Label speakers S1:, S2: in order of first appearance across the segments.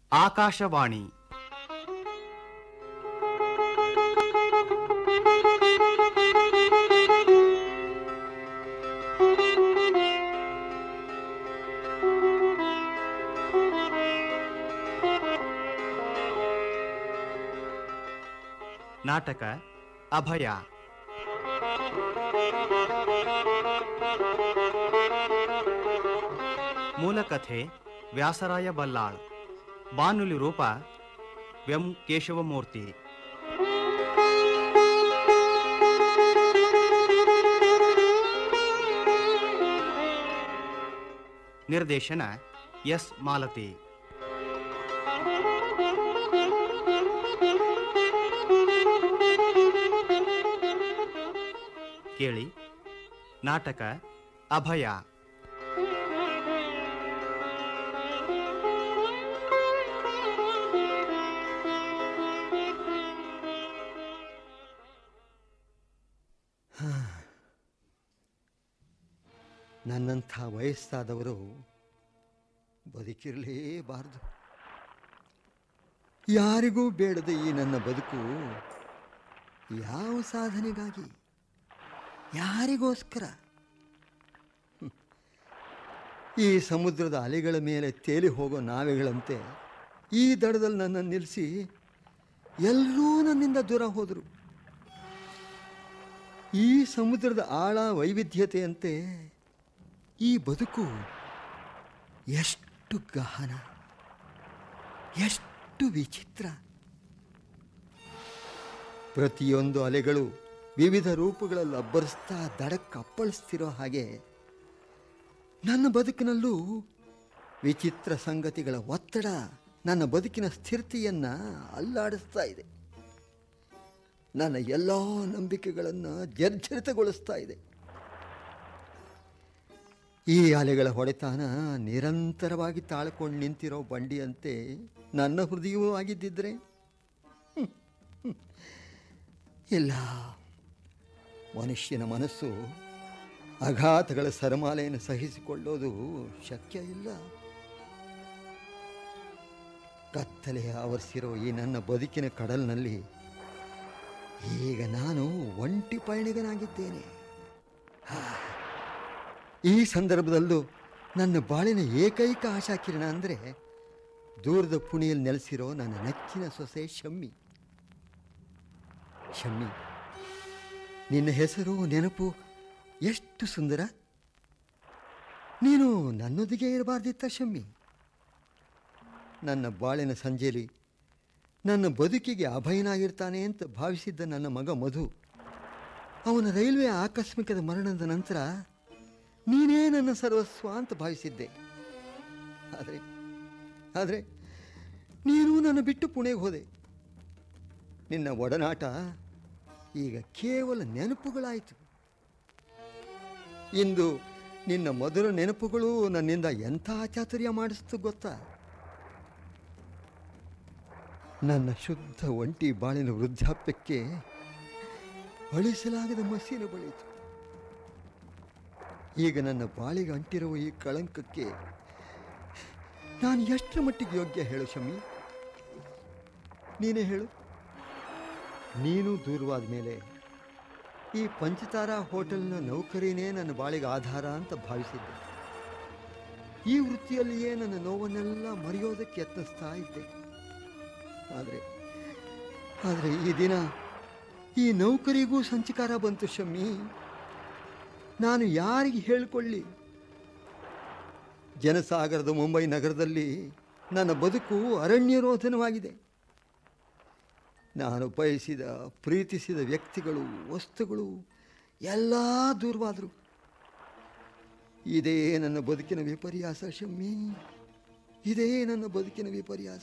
S1: ಆಕಾಶವಾಣಿ ನಾಟಕ ಅಭಯ ಮೂಲಕಥೆ ವ್ಯಾಸರಾಯ ಬಲ್ಲಾಳ್ ಬಾನುಲಿ ರೂಪ ವ್ಯಂ ಕೇಶವಮೂರ್ತಿ ನಿರ್ದೇಶನ ಎಸ್ ಮಾಲತಿ ಕೇಳಿ ನಾಟಕ ಅಭಯ
S2: ನನ್ನಂಥ ವಯಸ್ಸಾದವರು ಬದುಕಿರಲೇಬಾರದು ಯಾರಿಗೂ ಬೇಡದ ಈ ನನ್ನ ಬದುಕು ಯಾವ ಸಾಧನೆಗಾಗಿ ಯಾರಿಗೋಸ್ಕರ ಹ್ಮ್. ಈ ಸಮುದ್ರದ ಅಲೆಗಳ ಮೇಲೆ ತೇಲಿ ಹೋಗೋ ನಾವೆಗಳಂತೆ ಈ ದಡದಲ್ಲಿ ನನ್ನನ್ನು ನಿಲ್ಲಿಸಿ ಎಲ್ಲರೂ ನನ್ನಿಂದ ದೂರ ಹೋದರು ಈ ಸಮುದ್ರದ ಆಳ ವೈವಿಧ್ಯತೆಯಂತೆ ಈ ಬದುಕು ಎಷ್ಟು ಗಹನ ಎಷ್ಟು ವಿಚಿತ್ರ ಪ್ರತಿಯೊಂದು ಅಲೆಗಳು ವಿವಿಧ ರೂಪಗಳಲ್ಲಿ ಅಬ್ಬರಿಸ್ತಾ ದಡಕ್ಕೆ ಅಪ್ಪಳಿಸ್ತಿರೋ ಹಾಗೆ ನನ್ನ ಬದುಕಿನಲ್ಲೂ ವಿಚಿತ್ರ ಸಂಗತಿಗಳ ಒತ್ತಡ ನನ್ನ ಬದುಕಿನ ಸ್ಥಿರತೆಯನ್ನು ಅಲ್ಲಾಡಿಸ್ತಾ ಇದೆ ನನ್ನ ಎಲ್ಲ ನಂಬಿಕೆಗಳನ್ನು ಜರ್ಜರಿತಗೊಳಿಸ್ತಾ ಇದೆ ಈ ಅಲೆಗಳ ಹೊಡೆತಾನ ನಿರಂತರವಾಗಿ ತಾಳ್ಕೊಂಡು ನಿಂತಿರೋ ಬಂಡಿಯಂತೆ ನನ್ನ ಹೃದಯವೂ ಆಗಿದ್ದಿದ್ರೆ ಹ್ಮ್, ಹ್ಮ್. ಇಲ್ಲ ಮನುಷ್ಯನ ಮನಸ್ಸು ಆಘಾತಗಳ ಸರಮಾಲೆಯನ್ನು ಸಹಿಸಿಕೊಳ್ಳೋದು ಶಕ್ಯ ಇಲ್ಲ ಕತ್ತಲೆ ಆವರಿಸಿರೋ ಈ ನನ್ನ ಬದುಕಿನ ಕಡಲಿನಲ್ಲಿ ಈಗ ನಾನು ಒಂಟಿ ಪಯಣಿಗನಾಗಿದ್ದೇನೆ ಹಾ. ಈ ಸಂದರ್ಭದಲ್ಲೂ ನನ್ನ ಬಾಳಿನ ಏಕೈಕ ಆಶಾಕಿರಣ ಅಂದರೆ ದೂರದ ಪುಣಿಯಲ್ಲಿ ನೆಲೆಸಿರೋ ನನ್ನ ನೆಚ್ಚಿನ ಸೊಸೆ ಶಮ್ಮಿ ಶಮ್ಮಿ ನಿನ್ನ ಹೆಸರು ನೆನಪು ಎಷ್ಟು ಸುಂದರ ನೀನು ನನ್ನೊಂದಿಗೆ ಇರಬಾರ್ದಿತ್ತ ಶಮ್ಮಿ ನನ್ನ ಬಾಳಿನ ಸಂಜೆಲಿ ನನ್ನ ಬದುಕಿಗೆ ಅಭಯನಾಗಿರ್ತಾನೆ ಅಂತ ಭಾವಿಸಿದ್ದ ನನ್ನ ಮಗ ಮಧು ಅವನ ರೈಲ್ವೆ ಆಕಸ್ಮಿಕದ ಮರಣದ ನಂತರ ನೀನೇ ನನ್ನ ಸರ್ವಸ್ವ ಅಂತ ಭಾವಿಸಿದ್ದೆ ಆದರೆ ಆದರೆ ನೀನು ನನ್ನ ಬಿಟ್ಟು ಪುಣೆಗೆ ಹೋದೆ ನಿನ್ನ ಒಡನಾಟ ಈಗ ಕೇವಲ ನೆನಪುಗಳಾಯಿತು ಇಂದು ನಿನ್ನ ಮಧುರ ನೆನಪುಗಳು ನನ್ನಿಂದ ಎಂಥ ಚಾತುರ್ಯ ಮಾಡಿಸ್ತು ಗೊತ್ತಾ ನನ್ನ ಶುದ್ಧ ಒಂಟಿ ಬಾಳಿನ ವೃದ್ಧಾಪ್ಯಕ್ಕೆ ಅಳಿಸಲಾಗದ ಮಸೀನು ಬಳಿತು ಈಗ ನನ್ನ ಬಾಳಿಗೆ ಅಂಟಿರುವ ಈ ಕಳಂಕಕ್ಕೆ ನಾನು ಎಷ್ಟರ ಮಟ್ಟಿಗೆ ಯೋಗ್ಯ ಹೇಳು ಶಮಿ ನೀನೇ ಹೇಳು ನೀನು ದೂರವಾದ ಮೇಲೆ ಈ ಪಂಚತಾರಾ ಹೋಟೆಲ್ನ ನೌಕರಿನೇ ನನ್ನ ಬಾಳಿಗೆ ಆಧಾರ ಅಂತ ಭಾವಿಸಿದ್ದೆ ಈ ವೃತ್ತಿಯಲ್ಲಿಯೇ ನನ್ನ ನೋವನ್ನೆಲ್ಲ ಮರೆಯೋದಕ್ಕೆ ಯತ್ನಿಸ್ತಾ ಇದ್ದೆ ಆದರೆ ಆದರೆ ಈ ದಿನ ಈ ನೌಕರಿಗೂ ಸಂಚಕಾರ ಬಂತು ಶಮ್ಮಿ ನಾನು ಯಾರಿಗೆ ಹೇಳಿಕೊಳ್ಳಿ ಜನಸಾಗರದ ಮುಂಬೈ ನಗರದಲ್ಲಿ ನನ್ನ ಬದುಕು ಅರಣ್ಯರೋಧನವಾಗಿದೆ ನಾನು ಬಯಸಿದ ಪ್ರೀತಿಸಿದ ವ್ಯಕ್ತಿಗಳು ವಸ್ತುಗಳು ಎಲ್ಲ ದೂರವಾದರು ಇದೇ ನನ್ನ ಬದುಕಿನ ವಿಪರ್ಯಾಸ ಶಮ್ಮಿ ಇದೇ ನನ್ನ ಬದುಕಿನ ವಿಪರ್ಯಾಸ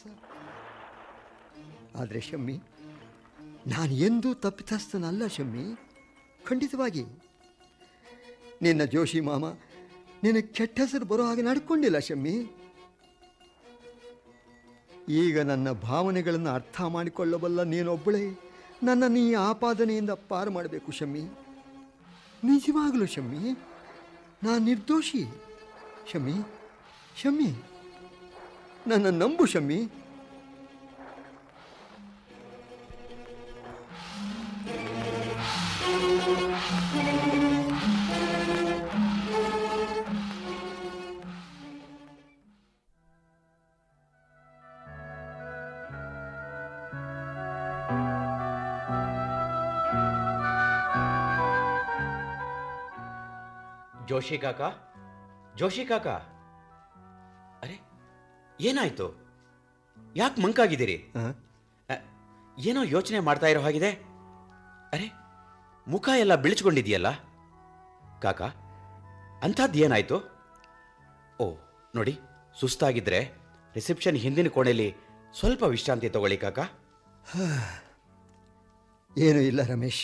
S2: ಆದರೆ ಶಮ್ಮಿ ನಾನು ಎಂದೂ ತಪ್ಪಿತಸ್ಥನಲ್ಲ ಶಮ್ಮಿ ಖಂಡಿತವಾಗಿ ನಿನ್ನ ಜೋಶಿ ಮಾಮ ನಿನ್ನ ಕೆಟ್ಟ ಹೆಸರು ಬರೋ ಹಾಗೆ ನಡ್ಕೊಂಡಿಲ್ಲ ಶಮ್ಮಿ ಈಗ ನನ್ನ ಭಾವನೆಗಳನ್ನು ಅರ್ಥ ಮಾಡಿಕೊಳ್ಳಬಲ್ಲ ನೀನೊಬ್ಬಳೇ ನನ್ನನ್ನು ಈ ಆಪಾದನೆಯಿಂದ ಪಾರು ಮಾಡಬೇಕು ಶಮ್ಮಿ ನಿಜವಾಗಲೂ ಶಮ್ಮಿ ನಾನು ನಿರ್ದೋಷಿ ಶಮ್ಮಿ ಶಮ್ಮಿ ನನ್ನ ನಂಬು ಶಮ್ಮಿ
S3: ಜೋಶಿ ಕಾಕ ಜೋಶಿ ಕಾಕ ಅರೆ ಏನಾಯ್ತು ಯಾಕೆ ಮಂಕಾಗಿದ್ದೀರಿ
S2: ಆ?
S3: ಅ, ಏನೋ ಯೋಚನೆ ಮಾಡ್ತಾ ಇರೋ ಹಾಗಿದೆ ಅರೆ ಮುಖ ಎಲ್ಲ ಬಿಳಿಸ್ಕೊಂಡಿದೆಯಲ್ಲ ಕಾಕ ಅಂಥದ್ದು ಏನಾಯ್ತು ಓ ನೋಡಿ ಸುಸ್ತಾಗಿದ್ರೆ ರಿಸೆಪ್ಷನ್ ಹಿಂದಿನ ಕೋಣೆಯಲ್ಲಿ ಸ್ವಲ್ಪ ವಿಶ್ರಾಂತಿ ತಗೊಳ್ಳಿ ಕಾಕ
S2: ಏನೂ ಇಲ್ಲ ರಮೇಶ್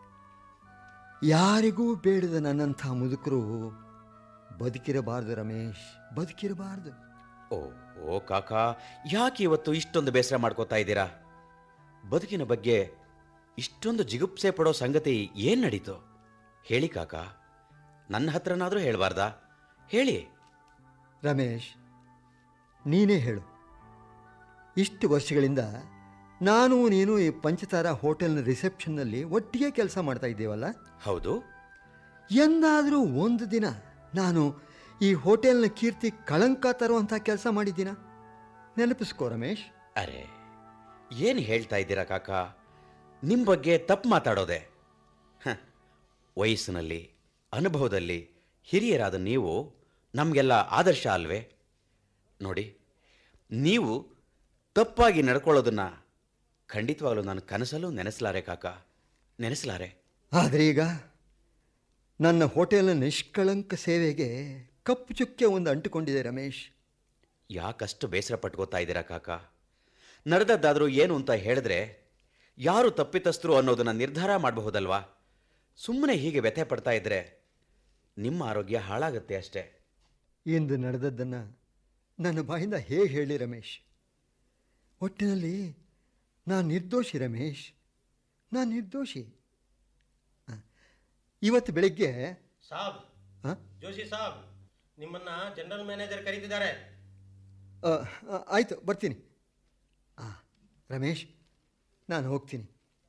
S2: ಯಾರಿಗೂ ಬೇಡದ ನನ್ನಂಥ ಮುದುಕರು ಬದುಕಿರಬಾರ್ದು ರಮೇಶ್ ಬದುಕಿರಬಾರ್ದು
S3: ಓ ಓ ಕಾಕ ಯಾಕೆ ಇವತ್ತು ಇಷ್ಟೊಂದು ಬೇಸರ ಮಾಡ್ಕೋತಾ ಇದ್ದೀರಾ ಬದುಕಿನ ಬಗ್ಗೆ ಇಷ್ಟೊಂದು ಜಿಗುಪ್ಸೆ ಪಡೋ ಸಂಗತಿ ಏನ್ ನಡೀತು ಹೇಳಿ ಕಾಕ ನನ್ನ ಹತ್ರನಾದ್ರೂ ಹೇಳ್ಬಾರ್ದಾ ಹೇಳಿ
S2: ರಮೇಶ್ ನೀನೇ ಹೇಳು ಇಷ್ಟು ವರ್ಷಗಳಿಂದ ನಾನು ನೀನು ಈ ಪಂಚತಾರ ಹೋಟೆಲ್ನ ರಿಸೆಪ್ಷನ್ನಲ್ಲಿ ಒಟ್ಟಿಗೆ ಕೆಲಸ ಮಾಡ್ತಾ ಇದ್ದೇವಲ್ಲ
S3: ಹೌದು
S2: ಎಂದಾದರೂ ಒಂದು ದಿನ ನಾನು ಈ ಹೋಟೆಲ್ನ ಕೀರ್ತಿ ಕಳಂಕ ತರುವಂಥ ಕೆಲಸ ಮಾಡಿದ್ದೀನ ನೆನಪಿಸ್ಕೋ ರಮೇಶ್
S3: ಅರೆ ಏನು ಹೇಳ್ತಾ ಇದ್ದೀರಾ ಕಾಕ ನಿಮ್ಮ ಬಗ್ಗೆ ತಪ್ಪು ಮಾತಾಡೋದೆ ಹ, ವಯಸ್ಸಿನಲ್ಲಿ ಅನುಭವದಲ್ಲಿ ಹಿರಿಯರಾದ ನೀವು ನಮಗೆಲ್ಲ ಆದರ್ಶ ಅಲ್ವೇ ನೋಡಿ ನೀವು ತಪ್ಪಾಗಿ ನಡ್ಕೊಳ್ಳೋದನ್ನ ಖಂಡಿತವಾಗ್ಲೂ ನಾನು ಕನಸಲ್ಲೂ ನೆನೆಸಲಾರೆ ಕಾಕ ನೆನೆಸಲಾರೆ
S2: ಆದರೆ ಈಗ ನನ್ನ ಹೋಟೆಲ್ನ ನಿಷ್ಕಳಂಕ ಸೇವೆಗೆ ಕಪ್ಪು ಚುಕ್ಕೆ ಒಂದು ಅಂಟುಕೊಂಡಿದೆ ರಮೇಶ್
S3: ಯಾಕಷ್ಟು ಬೇಸರ ಪಟ್ಕೋತಾ ಇದ್ದೀರಾ ಕಾಕ ನಡೆದದ್ದಾದರೂ ಏನು ಅಂತ ಹೇಳಿದ್ರೆ ಯಾರು ತಪ್ಪಿತಸ್ಥರು ಅನ್ನೋದನ್ನ ನಿರ್ಧಾರ ಮಾಡಬಹುದಲ್ವಾ ಸುಮ್ಮನೆ ಹೀಗೆ ವ್ಯಥೆ ಪಡ್ತಾ ಇದ್ರೆ ನಿಮ್ಮ ಆರೋಗ್ಯ ಹಾಳಾಗುತ್ತೆ ಅಷ್ಟೇ
S2: ಇಂದು ನಡೆದದ್ದನ್ನು ನನ್ನ ಬಾಯಿಂದ ಹೇಗೆ ಹೇಳಿ ರಮೇಶ್ ಒಟ್ಟಿನಲ್ಲಿ ನಾನು ನಿರ್ದೋಷಿ ರಮೇಶ್ ನಾನು ನಿರ್ದೋಷಿ ಆ, ಇವತ್ತು ಬೆಳಿಗ್ಗೆ
S4: ಸಾಬ್
S2: ಆ,
S4: ಜೋಶಿ ಸಾಬ್ ನಿಮ್ಮನ್ನ ಜನರಲ್ ಮ್ಯಾನೇಜರ್ ಕರೀತಿದ್ದಾರೆ
S2: ಆ, ಆ, ಆಯಿತು ಬರ್ತೀನಿ ಆ, ರಮೇಶ್ ನಾನು ಹೋಗ್ತೀನಿ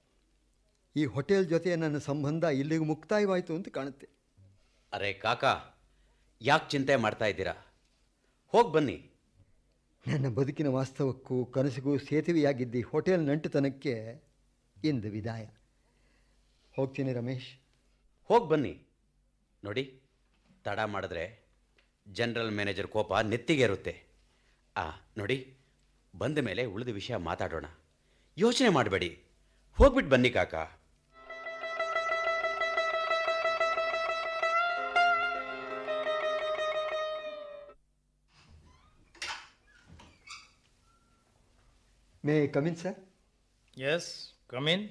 S2: ಈ ಹೋಟೆಲ್ ಜೊತೆ ನನ್ನ ಸಂಬಂಧ ಇಲ್ಲಿಗೆ ಮುಕ್ತಾಯವಾಯಿತು ಅಂತ ಕಾಣುತ್ತೆ
S3: ಅರೆ ಕಾಕ ಯಾಕೆ ಚಿಂತೆ ಮಾಡ್ತಾ ಇದ್ದೀರಾ ಹೋಗಿ ಬನ್ನಿ
S2: ನನ್ನ ಬದುಕಿನ ವಾಸ್ತವಕ್ಕೂ ಕನಸಿಗೂ ಸೇತುವೆಯಾಗಿದ್ದ ಈ ಹೋಟೆಲ್ ನಂಟುತನಕ್ಕೆ ಇಂದು ವಿದಾಯ ಹೋಗ್ತೀನಿ ರಮೇಶ್
S3: ಹೋಗಿ ಬನ್ನಿ ನೋಡಿ ತಡ ಮಾಡಿದ್ರೆ ಜನರಲ್ ಮ್ಯಾನೇಜರ್ ಕೋಪ ನೆತ್ತಿಗೇರುತ್ತೆ ಆ ನೋಡಿ ಬಂದ ಮೇಲೆ ಉಳಿದ ವಿಷಯ ಮಾತಾಡೋಣ ಯೋಚನೆ ಮಾಡಬೇಡಿ ಹೋಗ್ಬಿಟ್ಟು ಬನ್ನಿ ಕಾಕ
S2: may come in sir
S4: yes come in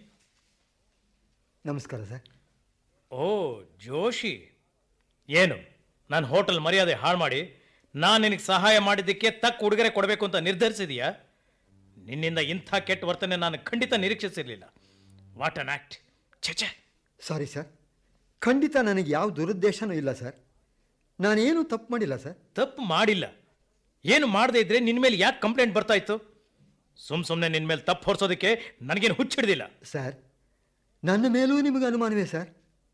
S2: ನಮಸ್ಕಾರ ಸರ್
S4: ಓ ಜೋಶಿ ಏನು ನಾನು ಹೋಟೆಲ್ ಮರ್ಯಾದೆ ಹಾಳು ಮಾಡಿ ನಾನು ನಿನಗೆ ಸಹಾಯ ಮಾಡಿದ್ದಕ್ಕೆ ತಕ್ಕ ಉಡುಗೊರೆ ಕೊಡಬೇಕು ಅಂತ ನಿರ್ಧರಿಸಿದೀಯಾ ನಿನ್ನಿಂದ ಇಂಥ ಕೆಟ್ಟ ವರ್ತನೆ ನಾನು ಖಂಡಿತ ನಿರೀಕ್ಷಿಸಿರಲಿಲ್ಲ ವಾಟ್ ಅನ್ ಆಕ್ಟ್ ಛೆ
S2: ಸಾರಿ ಸರ್ ಖಂಡಿತ ನನಗೆ ಯಾವ ದುರುದ್ದೇಶನೂ ಇಲ್ಲ ಸರ್ ನಾನೇನು ತಪ್ಪು ಮಾಡಿಲ್ಲ ಸರ್
S4: ತಪ್ಪು ಮಾಡಿಲ್ಲ ಏನು ಮಾಡದೇ ಇದ್ರೆ ನಿನ್ನ ಮೇಲೆ ಯಾಕೆ ಕಂಪ್ಲೇಂಟ್ ಬರ್ತಾ ಇತ್ತು ಸುಮ್ ಸುಮ್ಮನೆ ನಿನ್ನ ಮೇಲೆ ತಪ್ಪು ಹೊರಿಸೋದಕ್ಕೆ ನನಗೇನು ಹುಚ್ಚಿಡ್ದಿಲ್ಲ
S2: ಸರ್ ನನ್ನ ಮೇಲೂ ನಿಮಗೆ ಅನುಮಾನವೇ ಸರ್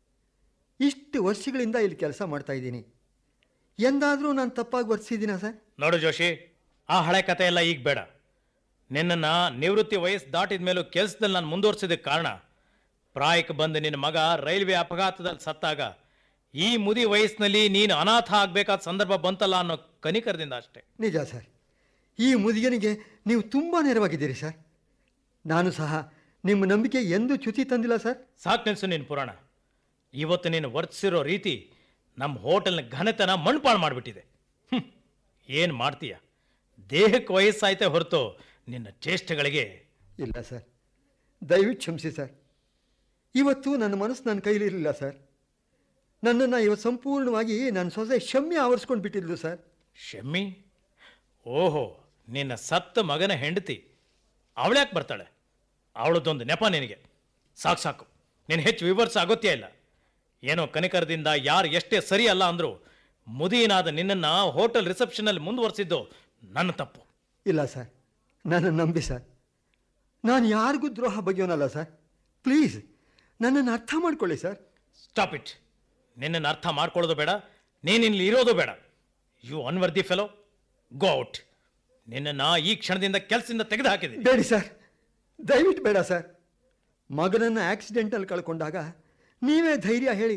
S2: ಇಷ್ಟು ವರ್ಷಗಳಿಂದ ಇಲ್ಲಿ ಕೆಲಸ ಮಾಡ್ತಾ ಇದ್ದೀನಿ ಎಂದಾದರೂ ನಾನು ತಪ್ಪಾಗಿ ವರ್ತಿಸಿದ್ದೀನಾ ಸರ್
S4: ನೋಡು ಜೋಶಿ ಆ ಹಳೆ ಕತೆ ಎಲ್ಲ ಈಗ ಬೇಡ ನಿನ್ನನ್ನು ನಿವೃತ್ತಿ ವಯಸ್ಸು ದಾಟಿದ ಮೇಲೂ ಕೆಲಸದಲ್ಲಿ ನಾನು ಮುಂದುವರ್ಸಿದ್ದಕ್ಕೆ ಕಾರಣ ಪ್ರಾಯಕ್ಕೆ ಬಂದ ನಿನ್ನ ಮಗ ರೈಲ್ವೆ ಅಪಘಾತದಲ್ಲಿ ಸತ್ತಾಗ ಈ ಮುದಿ ವಯಸ್ಸಿನಲ್ಲಿ ನೀನು ಅನಾಥ ಆಗಬೇಕಾದ ಸಂದರ್ಭ ಬಂತಲ್ಲ ಅನ್ನೋ ಕನಿಕರದಿಂದ ಅಷ್ಟೇ
S2: ನಿಜ ಸರ್ ಈ ಮುದಿಗನಿಗೆ ನೀವು ತುಂಬ ನೆರವಾಗಿದ್ದೀರಿ ಸರ್ ನಾನು ಸಹ ನಿಮ್ಮ ನಂಬಿಕೆ ಎಂದೂ ಚ್ಯುತಿ ತಂದಿಲ್ಲ ಸರ್
S4: ಸಾಕು ನಿಲ್ಸು ನಿನ್ನ ಪುರಾಣ ಇವತ್ತು ನೀನು ವರ್ತಿಸಿರೋ ರೀತಿ ನಮ್ಮ ಹೋಟೆಲ್ನ ಘನತೆನ ಮಣ್ಪಾಳು ಮಾಡಿಬಿಟ್ಟಿದೆ ಏನು ಮಾಡ್ತೀಯ ದೇಹಕ್ಕೆ ವಯಸ್ಸಾಯ್ತೆ ಹೊರತು ನಿನ್ನ ಚೇಷ್ಟೆಗಳಿಗೆ
S2: ಇಲ್ಲ ಸರ್ ದಯವಿಟ್ಟು ಕ್ಷಮಿಸಿ ಸರ್ ಇವತ್ತು ನನ್ನ ಮನಸ್ಸು ನನ್ನ ಕೈಲಿರಲಿಲ್ಲ ಸರ್ ನನ್ನನ್ನು ಇವತ್ತು ಸಂಪೂರ್ಣವಾಗಿ ನನ್ನ ಸೊಸೆ ಶಮ್ಯ ಆವರಿಸ್ಕೊಂಡು ಬಿಟ್ಟಿದ್ಲು ಸರ್
S4: ಶಮ್ಮಿ ಓಹೋ ನಿನ್ನ ಸತ್ತ ಮಗನ ಹೆಂಡತಿ ಅವಳ್ಯಾಕೆ ಬರ್ತಾಳೆ ಅವಳದೊಂದು ನೆಪ ನಿನಗೆ ಸಾಕು ಸಾಕು ನೀನು ಹೆಚ್ಚು ವಿವರಿಸ ಅಗತ್ಯ ಇಲ್ಲ ಏನೋ ಕನಿಕರದಿಂದ ಯಾರು ಎಷ್ಟೇ ಸರಿ ಅಲ್ಲ ಅಂದರೂ ಮುದಿಯನಾದ ನಿನ್ನನ್ನು ಹೋಟೆಲ್ ರಿಸೆಪ್ಷನಲ್ಲಿ ಮುಂದುವರಿಸಿದ್ದು ನನ್ನ ತಪ್ಪು
S2: ಇಲ್ಲ ಸರ್ ನನ್ನ ನಂಬಿ ಸರ್ ನಾನು ಯಾರಿಗೂ ದ್ರೋಹ ಬಗೆಯೋನಲ್ಲ ಸರ್ ಪ್ಲೀಸ್ ನನ್ನನ್ನು ಅರ್ಥ ಮಾಡ್ಕೊಳ್ಳಿ ಸರ್
S4: ಸ್ಟಾಪ್ ಇಟ್ ನಿನ್ನನ್ನು ಅರ್ಥ ಮಾಡ್ಕೊಳ್ಳೋದು ಬೇಡ ನೀನಿಲ್ಲಿ ಇರೋದು ಬೇಡ you unworthy fellow go out ನಿನ್ನನ್ನು ಈ ಕ್ಷಣದಿಂದ ಕೆಲಸದಿಂದ ತೆಗೆದು ಹಾಕಿದ್ದೀನಿ
S2: ಬೇಡಿ ಸರ್ ದಯವಿಟ್ಟು ಬೇಡ ಸರ್ ಮಗನನ್ನು ಆಕ್ಸಿಡೆಂಟಲ್ಲಿ ಕಳ್ಕೊಂಡಾಗ ನೀವೇ ಧೈರ್ಯ ಹೇಳಿ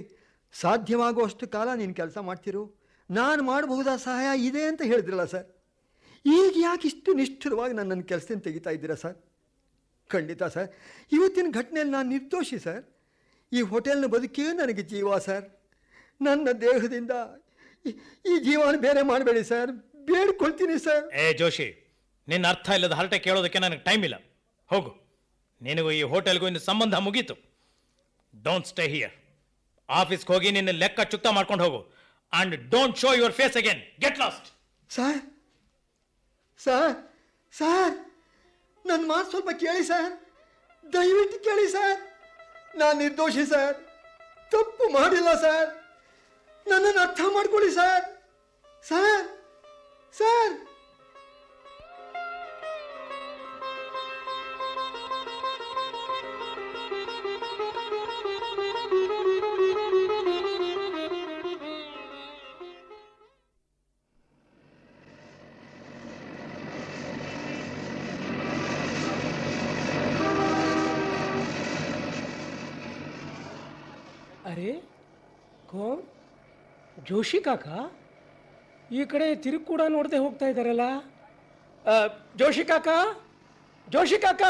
S2: ಸಾಧ್ಯವಾಗುವಷ್ಟು ಕಾಲ ನೀನು ಕೆಲಸ ಮಾಡ್ತಿರು ನಾನು ಮಾಡಬಹುದಾದ ಸಹಾಯ ಇದೆ ಅಂತ ಹೇಳಿದ್ರಲ್ಲ ಸರ್ ಈಗ ಯಾಕೆ ಇಷ್ಟು ನಿಷ್ಠುರವಾಗಿ ನನ್ನನ್ನು ಕೆಲಸದಿಂದ ತೆಗಿತಾ ಇದ್ದೀರಾ ಸರ್ ಖಂಡಿತ ಸರ್ ಇವತ್ತಿನ ಘಟನೆಯಲ್ಲಿ ನಾನು ನಿರ್ದೋಷಿ ಸರ್ ಈ ಹೋಟೆಲ್ನ ಬದುಕೇ ನನಗೆ ಜೀವ ಸರ್ ನನ್ನ ದೇಹದಿಂದ ಈ- ಈ ಜೀವನ ಬೇರೆ ಮಾಡಬೇಡಿ ಸರ್ ಬೇಡ್ಕೊಳ್ತೀನಿ ಸರ್
S4: ಏ ಜೋಶಿ ನಿನ್ನ ಅರ್ಥ ಇಲ್ಲದ ಹರಟೆ ಕೇಳೋದಕ್ಕೆ ನನಗೆ ಟೈಮ್ ಇಲ್ಲ ಹೋಗು ನಿನಗೂ ಈ ಹೋಟೆಲ್ಗೂ ಇನ್ನು ಸಂಬಂಧ ಮುಗೀತು ಡೋಂಟ್ ಸ್ಟೇ ಹಿಯರ್ ಆಫೀಸ್ಗೆ ಹೋಗಿ ನಿನ್ನ ಲೆಕ್ಕ ಚುಕ್ತ ಮಾಡ್ಕೊಂಡು ಹೋಗು and don't show your face again get lost
S2: sir sir sir ನನ್ನ ಮಾತು ಸ್ವಲ್ಪ ಕೇಳಿ ಸರ್ ದಯವಿಟ್ಟು ಕೇಳಿ ಸರ್ ನಾನು ನಿರ್ದೋಷಿ ಸರ್ ತಪ್ಪು ಮಾಡಿಲ್ಲ ಸರ್ ನನ್ನನ್ನು ಅರ್ಥ ಮಾಡ್ಕೊಳ್ಳಿ ಸರ್ ಸರ್ ಸರ್
S5: ಅರೆ ಕೋನ್ ಜೋಶಿ ಕಾಕ ಈ ಕಡೆ ತಿರುಗಿ ಕೂಡ ನೋಡದೆ ಹೋಗ್ತಾ ಇದ್ದಾರಲ್ಲ ಆ, ಜೋಶಿ ಕಾಕ ಜೋಶಿ ಕಾಕ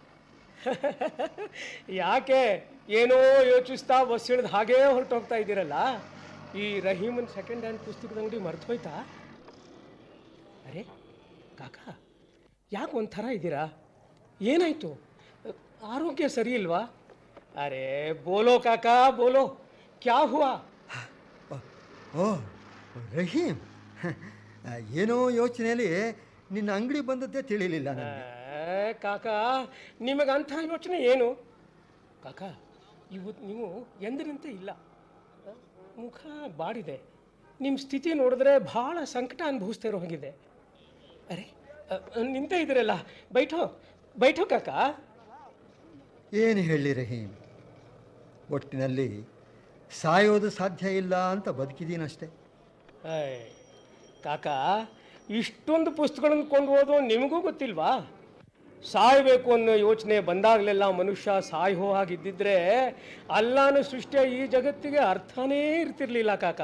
S5: ಯಾಕೆ ಏನೋ ಯೋಚಿಸ್ತಾ ಬಸ್ ಹಿಡಿದು ಹಾಗೇ ಹೊರಟೋಗ್ತಾ ಇದ್ದೀರಲ್ಲ ಈ ರಹೀಮನ್ ಸೆಕೆಂಡ್ ಹ್ಯಾಂಡ್ ಪುಸ್ತಕದ ಅಂಗಡಿ ಮರ್ತು ಹೋಯ್ತಾ ಅರೆ ಕಾಕ ಯಾಕೆ ಒಂಥರ ಇದ್ದೀರಾ ಏನಾಯ್ತು ಆರೋಗ್ಯ ಸರಿ ಇಲ್ವಾ ಅರೆ ಬೋಲೋ ಕಾಕ ಬೋಲೋ ಕ್ಯಾ ಹುವಾ
S2: ಓ ರಹೀಮ್ ಏನೋ ಯೋಚನೆಯಲ್ಲಿ ನಿನ್ನ ಅಂಗಡಿ ಬಂದದ್ದೇ ತಿಳಿಲಿಲ್ಲ ನನಗೆ
S5: ಏ, ಕಾಕ ನಿಮಗೆ ಅಂಥ ಯೋಚನೆ ಏನು ಕಾಕ ಇವತ್ತು ನೀವು ಎಂದಿನಂತೆ ಇಲ್ಲ ಆ, ಮುಖ ಬಾಡಿದೆ ನಿಮ್ಮ ಸ್ಥಿತಿ ನೋಡಿದ್ರೆ ಭಾಳ ಸಂಕಟ ಅನುಭವಿಸ್ತಾ ಇರೋ ಹಾಗಿದೆ ಅರೆ ಅ, ನಿಂತೇ ಇದ್ದೀರಲ್ಲ ಬೈಠೋ ಬೈಠೋ ಕಾಕ
S2: ಏನು ಹೇಳಿ ರಹೀಮ್ ಒಟ್ಟಿನಲ್ಲಿ ಸಾಯೋದು ಸಾಧ್ಯ ಇಲ್ಲ ಅಂತ ಬದುಕಿದ್ದೀನಷ್ಟೇ
S5: ಏಯ್, ಕಾಕ ಇಷ್ಟೊಂದು ಪುಸ್ತಕಗಳನ್ನು ಕೊಂಡು ಓದೋ ನಿಮಗೂ ಗೊತ್ತಿಲ್ವಾ ಸಾಯಬೇಕು ಅನ್ನೋ ಯೋಚನೆ ಬಂದಾಗಲೆಲ್ಲ ಮನುಷ್ಯ ಸಾಯೋ ಹಾಗಿದ್ದಿದ್ರೆ ಅಲ್ಲಾನ ಸೃಷ್ಟಿಯ ಈ ಜಗತ್ತಿಗೆ ಅರ್ಥನೇ ಇರ್ತಿರ್ಲಿಲ್ಲ ಕಾಕ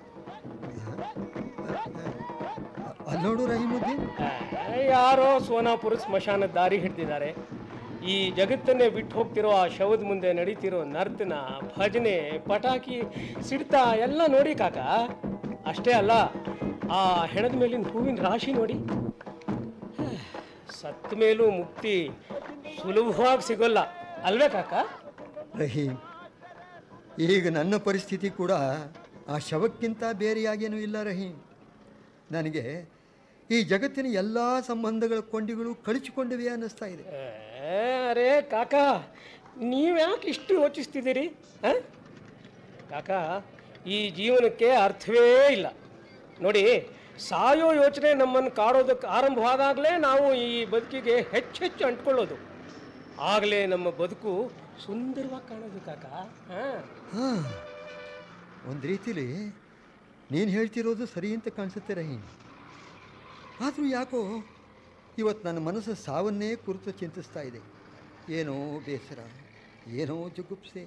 S2: ಅಲ್ಲಿ ನೋಡು ರಹೀಮುದ್ದೀನ್
S5: ಏ, ಯಾರೋ ಸೋನಾಪುರ ಸ್ಮಶಾನ ದಾರಿ ಹಿಡ್ದಿದ್ದಾರೆ ಈ ಜಗತ್ತನ್ನೇ ಬಿಟ್ಟು ಹೋಗ್ತಿರೋ ಆ ಶವದ ಮುಂದೆ ನಡೀತಿರೋ ನರ್ತನ ಭಜನೆ ಪಟಾಕಿ ಸಿಡ್ತ ಎಲ್ಲ ನೋಡಿ ಕಾಕ ಅಷ್ಟೇ ಅಲ್ಲ ಆ ಹೆಣದ ಮೇಲಿನ ಹೂವಿನ ರಾಶಿ ನೋಡಿ ಸತ್ತ ಮೇಲೂ ಮುಕ್ತಿ ಸುಲಭವಾಗಿ ಸಿಗೋಲ್ಲ ಅಲ್ವೇ ಕಾಕ
S2: ರಹೀಮ್ ಈಗ ನನ್ನ ಪರಿಸ್ಥಿತಿ ಕೂಡ ಆ ಶವಕ್ಕಿಂತ ಬೇರೆಯಾಗೇನೂ ಇಲ್ಲ ರಹೀಮ್ ನನಗೆ ಈ ಜಗತ್ತಿನ ಎಲ್ಲ ಸಂಬಂಧಗಳ ಕೊಂಡಿಗಳು ಕಳಚಿಕೊಂಡಿವೆ ಅನ್ನಿಸ್ತಾ ಇದೆ
S5: ಏ, ಅರೇ ಕಾಕ ನೀವ್ಯಾಕೆ ಇಷ್ಟು ಯೋಚಿಸ್ತಿದ್ದೀರಿ ಆ? ಕಾಕ ಈ ಜೀವನಕ್ಕೆ ಅರ್ಥವೇ ಇಲ್ಲ ನೋಡಿ ಸಾಯೋ ಯೋಚನೆ ನಮ್ಮನ್ನು ಕಾಡೋದಕ್ಕೆ ಆರಂಭವಾದಾಗಲೇ ನಾವು ಈ ಬದುಕಿಗೆ ಹೆಚ್ಚೆಚ್ಚು ಅಂಟ್ಕೊಳ್ಳೋದು ಆಗಲೇ ನಮ್ಮ ಬದುಕು ಸುಂದರವಾಗಿ ಕಾಣೋದು ಕಾಕ ಹಾಂ
S2: ಹಾಂ ಒಂದು ರೀತಿಲಿ ನೀನು ಹೇಳ್ತಿರೋದು ಸರಿ ಅಂತ ಕಾಣಿಸುತ್ತೆ ರಹೀಮ್ ಆದರೂ ಯಾಕೋ ಇವತ್ತು ನನ್ನ ಮನಸ್ಸು ಸಾವನ್ನೇ ಕುರಿತು ಚಿಂತಿಸ್ತಾ ಇದೆ ಏನೋ ಬೇಸರ ಏನೋ ಜುಗುಪ್ಸೆ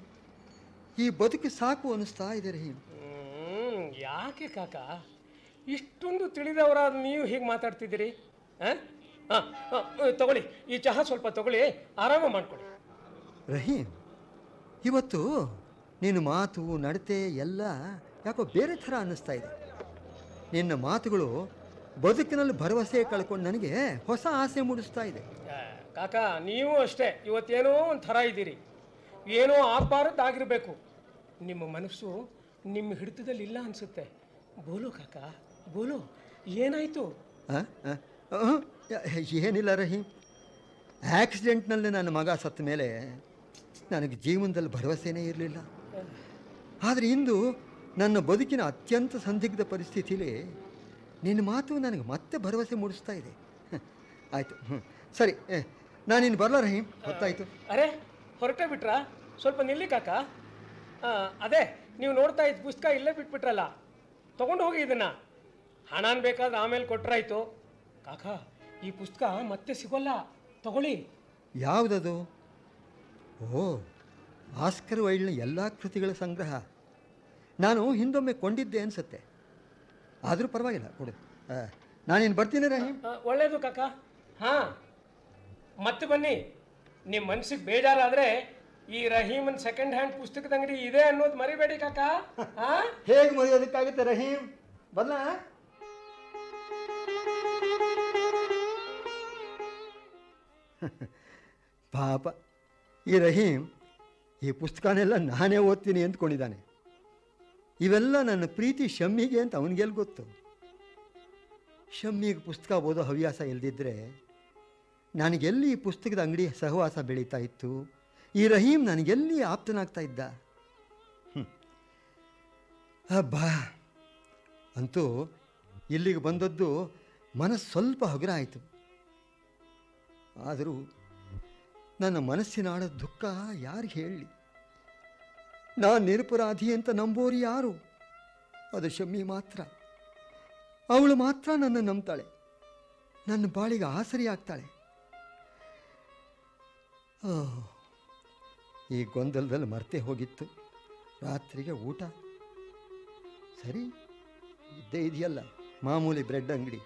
S2: ಈ ಬದುಕು ಸಾಕು ಅನ್ನಿಸ್ತಾ ಇದೆ ರಹೀಮ್
S5: ಹ್ಮ್, ಯಾಕೆ ಕಾಕ ಇಷ್ಟೊಂದು ತಿಳಿದವರಾದ ನೀವು ಹೀಗೆ ಮಾತಾಡ್ತಿದ್ದೀರಿ ಹಾಂ ಹಾಂ ತಗೊಳ್ಳಿ ಈ ಚಹಾ ಸ್ವಲ್ಪ ತಗೊಳ್ಳಿ ಆರಾಮ ಮಾಡ್ಕೊಳ್ಳಿ
S2: ರಹೀಮ್ ಇವತ್ತು ನಿನ್ನ ಮಾತು ನಡತೆ ಎಲ್ಲ ಯಾಕೋ ಬೇರೆ ಥರ ಅನ್ನಿಸ್ತಾ ಇದೆ ನಿನ್ನ ಮಾತುಗಳು ಬದುಕಿನಲ್ಲಿ ಭರವಸೆ ಕಳ್ಕೊಂಡು ನನಗೆ ಹೊಸ ಆಸೆ ಮೂಡಿಸ್ತಾ ಇದೆ
S5: ಆ, ಕಾಕ ನೀವು ಅಷ್ಟೇ ಇವತ್ತೇನೋ ಒಂದು ಥರ ಇದ್ದೀರಿ ಏನೋ ಆಗಬಾರದ್ದು ಆಗಿರಬೇಕು ನಿಮ್ಮ ಮನಸ್ಸು ನಿಮ್ಮ ಹಿಡಿತದಲ್ಲಿ ಇಲ್ಲ ಅನಿಸುತ್ತೆ ಬೋಲು ಕಾಕ ಬೋಲು ಏನಾಯಿತು
S2: ಆ? ಆ? ಆ? ಏನಿಲ್ಲ ರಹೀಮ್ ಆಕ್ಸಿಡೆಂಟ್ನಲ್ಲಿ ನನ್ನ ಮಗ ಸತ್ತ ಮೇಲೆ ನನಗೆ ಜೀವನದಲ್ಲಿ ಭರವಸೆನೇ ಇರಲಿಲ್ಲ ಆದರೆ ಇಂದು ನನ್ನ ಬದುಕಿನ ಅತ್ಯಂತ ಸಂದಿಗ್ಧ ಪರಿಸ್ಥಿತಿಲಿ ನಿನ್ನ ಮಾತು ನನಗೆ ಮತ್ತೆ ಭರವಸೆ ಮೂಡಿಸ್ತಾ ಇದೆ ಆಯಿತು ಹ್ಞೂ ಸರಿ ನಾನಿನ್ನು ಬರಲ್ಲ ರಹೀಮ್ ಗೊತ್ತಾಯಿತು
S5: ಅರೆ ಹೊರಟೇ ಬಿಟ್ರಾ ಸ್ವಲ್ಪ ನಿಲ್ಲಿ ಕಾಕ ಆ, ಅದೇ ನೀವು ನೋಡ್ತಾ ಇದ್ದ ಪುಸ್ತಕ ಇಲ್ಲೇ ಬಿಟ್ಬಿಟ್ರಲ್ಲ ತಗೊಂಡು ಹೋಗಿ ಇದನ್ನ ಹಣನ್ ಬೇಕಾದ್ರೆ ಆಮೇಲೆ ಕೊಟ್ರಾಯ್ತು ಕಾಕ ಈ ಪುಸ್ತಕ ಮತ್ತೆ ಸಿಗೋಲ್ಲ ತಗೊಳ್ಳಿ
S2: ಯಾವುದದು ಓ ಆಸ್ಕರ್ ವೈಲ್ಡ್ನ ಎಲ್ಲ ಕೃತಿಗಳ ಸಂಗ್ರಹ ನಾನು ಹಿಂದೊಮ್ಮೆ ಕೊಂಡಿದ್ದೆ ಅನಿಸುತ್ತೆ ಆದರೂ ಪರವಾಗಿಲ್ಲ ಕೊಡು ಆ, ನಾನಿನ್ನು ಬರ್ತೀನಿ ರಹೀಮ್
S5: ಆ, ಒಳ್ಳೇದು ಕಾಕ ಹಾ ಮತ್ತೆ ಬನ್ನಿ ನಿಮ್ಮ ಮನ್ಸಿಗೆ ಬೇಜಾರಾದ್ರೆ ಈ ರಹೀಮನ್ ಸೆಕೆಂಡ್ ಹ್ಯಾಂಡ್ ಪುಸ್ತಕದ ಅಂಗಡಿ ಇದೆ ಅನ್ನೋದು ಮರಿಬೇಡಿ ಕಾಕ ಹಾ
S2: ಹೇಗೆ ಮರೆಯೋದಕ್ಕಾಗುತ್ತೆ ರಹೀಮ್ ಬಲ್ಲ ಪಾಪ ಈ ರಹೀಮ್ ಈ ಪುಸ್ತಕನೆಲ್ಲ ನಾನೇ ಓದ್ತೀನಿ ಅಂದ್ಕೊಂಡಿದ್ದಾನೆ ಇವೆಲ್ಲ ನನ್ನ ಪ್ರೀತಿ ಶಮ್ಮಿಗೆ ಅಂತ ಅವನಿಗೆಲ್ಲಿ ಗೊತ್ತು ಶಮ್ಮಿಗೆ ಪುಸ್ತಕ ಓದೋ ಹವ್ಯಾಸ ಇಲ್ದಿದ್ರೆ ನನಗೆಲ್ಲಿ ಈ ಪುಸ್ತಕದ ಅಂಗಡಿ ಸಹವಾಸ ಬೆಳೀತಾ ಇತ್ತು ಈ ರಹೀಮ್ ನನಗೆಲ್ಲಿ ಆಪ್ತನಾಗ್ತಾ ಇದ್ದ ಅಬ್ಬಾ ಅಂತೂ ಇಲ್ಲಿಗೆ ಬಂದದ್ದು ಮನಸ್ಸು ಸ್ವಲ್ಪ ಹಗುರ ಆಯಿತು ಆದರೂ ನನ್ನ ಮನಸ್ಸಿನಾಡ ದುಃಖ ಯಾರಿಗೆ ಹೇಳಲಿ ನಾನು ನಿರಪರಾಧಿ ಅಂತ ನಂಬೋರು ಯಾರು ಅದು ಶಮ್ಮಿ ಮಾತ್ರ ಅವಳು ಮಾತ್ರ ನನ್ನ ನಂಬ್ತಾಳೆ ನನ್ನ ಬಾಳಿಗೆ ಆಸರಿ ಆಗ್ತಾಳೆ ಓಹ್, ಈ ಗೊಂದಲದಲ್ಲಿ ಮರ್ತೆ ಹೋಗಿತ್ತು ರಾತ್ರಿಗೆ ಊಟ ಸರಿ ಇದ್ದೇ ಇದೆಯಲ್ಲ ಮಾಮೂಲಿ ಬ್ರೆಡ್ ಅಂಗಡಿ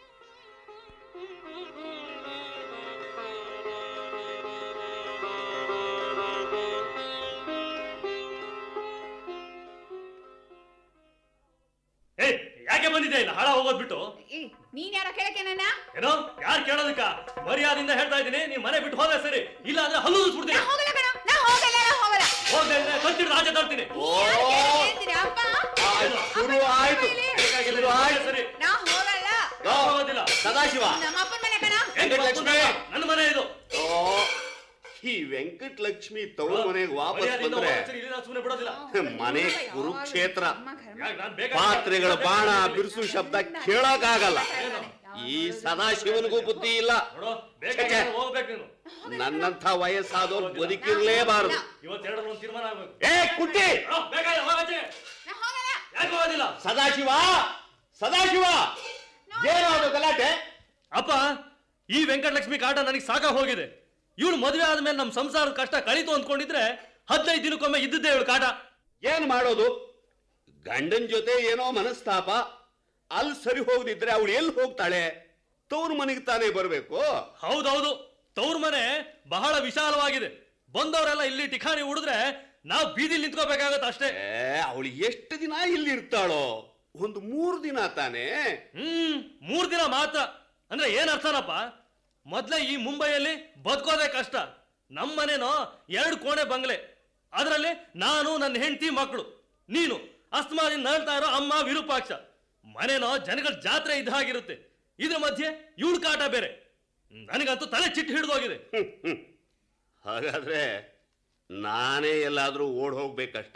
S6: ಏ ಯಾಕೆ ಬಂದಿದ್ದೆ ಇಲ್ಲ ಹಾಳ ಹೋಗೋದ್ಬಿಟ್ಟು
S7: ಏ ನೀನ್ ಯಾರ ಕೇಳಕ್ಕೆ ನನ್ನ
S6: ಏನೋ ಯಾರು ಕೇಳೋದಕ್ಕ ಮರ್ಯಾದಿಂದ ಹೇಳ್ತಾ ಇದ್ದೀನಿ ನೀನ್ ಮನೆ ಬಿಟ್ಟು ಹೋದ್ರೆ ಸರಿ ಇಲ್ಲ ಅಂದ್ರೆ ಹಲ್ಲು ಉದಿಸ್ಬಿಡ್ತೀನಿ
S7: ನಾ ಹೋಗಲ್ಲ ಕಣ ನಾ ಹೋಗಲ್ಲ ನಾ ಹೋಗಲ್ಲ
S6: ಹೋಗ್ದೆ ಅಂದ್ರೆ ಕತ್ತಿಡ್ದು ಆಚೆ ತರ್ತೀನಿ
S7: ಯಾರ್ ಕೇಳಕ್ಕೆ ಹೇಳ್ತೀರಾ, ಅಪ್ಪ
S3: ಶುರು ಆಯ್ತು
S6: ಬೇಕಾಗಿಲ್ಲ,
S3: ಶುರು ಆಯ್ತು
S6: ಹೋದ್ರೆ ಸರಿ
S7: ನಾ ಹೋಗಲ್ಲ
S6: ನಾನ್ ಹೋಗೋದಿಲ್ಲ
S3: ಸದಾಶಿವ
S7: ನಮ್ಮ ಅಪ್ಪನ ಮನೆ ಕಣ
S6: ಏನ್
S3: ವೆಂಕಟಲಕ್ಷ್ಮಿ.
S6: ನನ್ನ ಮನೆ ಇದು
S8: ಓ, ಈ ವೆಂಕಟ ಲಕ್ಷ್ಮಿ ತವ್ರ ಮನೆಗೆ ವಾಪಸ್
S6: ಮರ್ಯಾದೆಯಿಂದ
S8: ಬಂದ್ರೆ
S6: ಹೋದ್ರೆ ಸರಿ, ಇಲ್ಲಿ ನಾನು ಸುಮ್ನೆ ಬಿಡೋದಿಲ್ಲ
S8: ಮನೆ ಕುರುಕ್ಷೇತ್ರ
S7: ಅಮ್ಮ ಘರ್ಮ.
S6: ಯಾಕ್ ನಾನ್ ಬೇಕಾದ್ರೆ-
S8: ಪಾತ್ರೆಗಳ ಬಾಣ ಬಿರುಸು ಶಬ್ದ ಕೇಳಕ್ಕಾಗಲ್ಲ ಈ ಸದಾಶಿವನಿಗೂ ಬುದ್ಧಿ ಇಲ್ಲ
S6: ನೋಡು ಬೇಕಾದ್ರೆ ಹೋಗ್ಬೇಕು ನೀನು
S8: ನನ್ನಂಥ ವಯಸ್ಸಾದವ್ರು ಬದುಕಿರ್ಲೇಬಾರದು
S6: ಇವತ್ತೆರಡರಲ್ಲಿ ಒಂದು ತೀರ್ಮಾನ ಆಗ್ಬೇಕು
S8: ಏ ಕುಟ್ಟಿ
S6: ಆ, ಬೇಕಾದ್ರೆ ಹೋಗತ್ತೆ
S7: ನಾ ಹೋಗಲ್ಲ
S6: ಯಾಕೆ ಹೋಗೋದಿಲ್ಲ
S8: ಸದಾಶಿವ ಸದಾಶಿವ ಏನೋ ಅದು ಗಲಾಟೆ
S6: ಅಪ್ಪ ಈ ವೆಂಕಟಲಕ್ಷ್ಮಿ ಕಾಟ ನನಗೆ ಸಾಕ ಹೋಗಿದೆ ಇವಳು ಮದುವೆ ಆದ್ಮೇಲೆ ನಮ್ಮ ಸಂಸಾರದ ಕಷ್ಟ ಕಳೀತು ಅಂದ್ಕೊಂಡಿದ್ರೆ ಹದಿನೈದು ದಿನಕ್ಕೊಮ್ಮೆ ಇದ್ದಿದ್ದೆ ಇವಳು ಕಾಟ
S8: ಏನ್ ಮಾಡೋದು ಗಂಡನ್ ಜೊತೆ ಏನೋ ಮನಸ್ತಾಪ ಅಲ್ಲಿ ಸರಿ ಹೋಗದಿದ್ರೆ ಅವಳು ಎಲ್ಲಿ ಹೋಗ್ತಾಳೆ ತವ್ರ ಮನೆಗೆ ತಾನೇ ಬರ್ಬೇಕು
S6: ಹೌದೌದು ತವ್ರ ಮನೆ ಬಹಳ ವಿಶಾಲವಾಗಿದೆ ಬಂದವರೆಲ್ಲ ಇಲ್ಲಿ ಠಿಕಾಣಿ ಉಡಿದ್ರೆ ನಾವು ಬೀದಿಲಿ ನಿಂತ್ಕೋಬೇಕಾಗತ್ತೆ ಅಷ್ಟೇ
S8: ಏ ಅವಳು ಎಷ್ಟು ದಿನ ಇಲ್ಲಿ ಇರ್ತಾಳೋ ಒಂದು ಮೂರು ದಿನ ತಾನೇ
S6: ಹ್ಮ್ ಮೂರ್ ದಿನ ಮಾತ್ರ ಅಂದ್ರೆ ಏನ್ ಅರ್ಥನಪ್ಪ ಮೊದ್ಲೇ ಈ ಮುಂಬೈಯಲ್ಲಿ ಬದುಕೋದೇ ಕಷ್ಟ ನಮ್ಮ ಮನೇನೋ ಎರಡು ಕೋಣೆ ಬಂಗ್ಲೆ ಅದರಲ್ಲಿ ನಾನು ನನ್ನ ಹೆಂಡತಿ ಮಕ್ಕಳು ನೀನು ಅಸ್ತಮಾದಿಂದ ನಳ್ತಾ ಇರೋ ಅಮ್ಮ ವಿರೂಪಾಕ್ಷ ಮನೇನೋ ಜನಗಳ ಜಾತ್ರೆ ಇದ್ದ ಹಾಗಿರುತ್ತೆ ಇದ್ರ ಮಧ್ಯೆ ಇವಳು ಕಾಟ ಬೇರೆ ನನಗಂತೂ ತಲೆ ಚಿಟ್ಟು ಹಿಡಿದೋಗಿದೆ
S8: ಹ್ಮ್, ಹ್ಮ್. ಹಾಗಾದ್ರೆ ನಾನೇ ಎಲ್ಲಾದ್ರೂ ಓಡ್ ಹೋಗ್ಬೇಕಷ್ಟೆ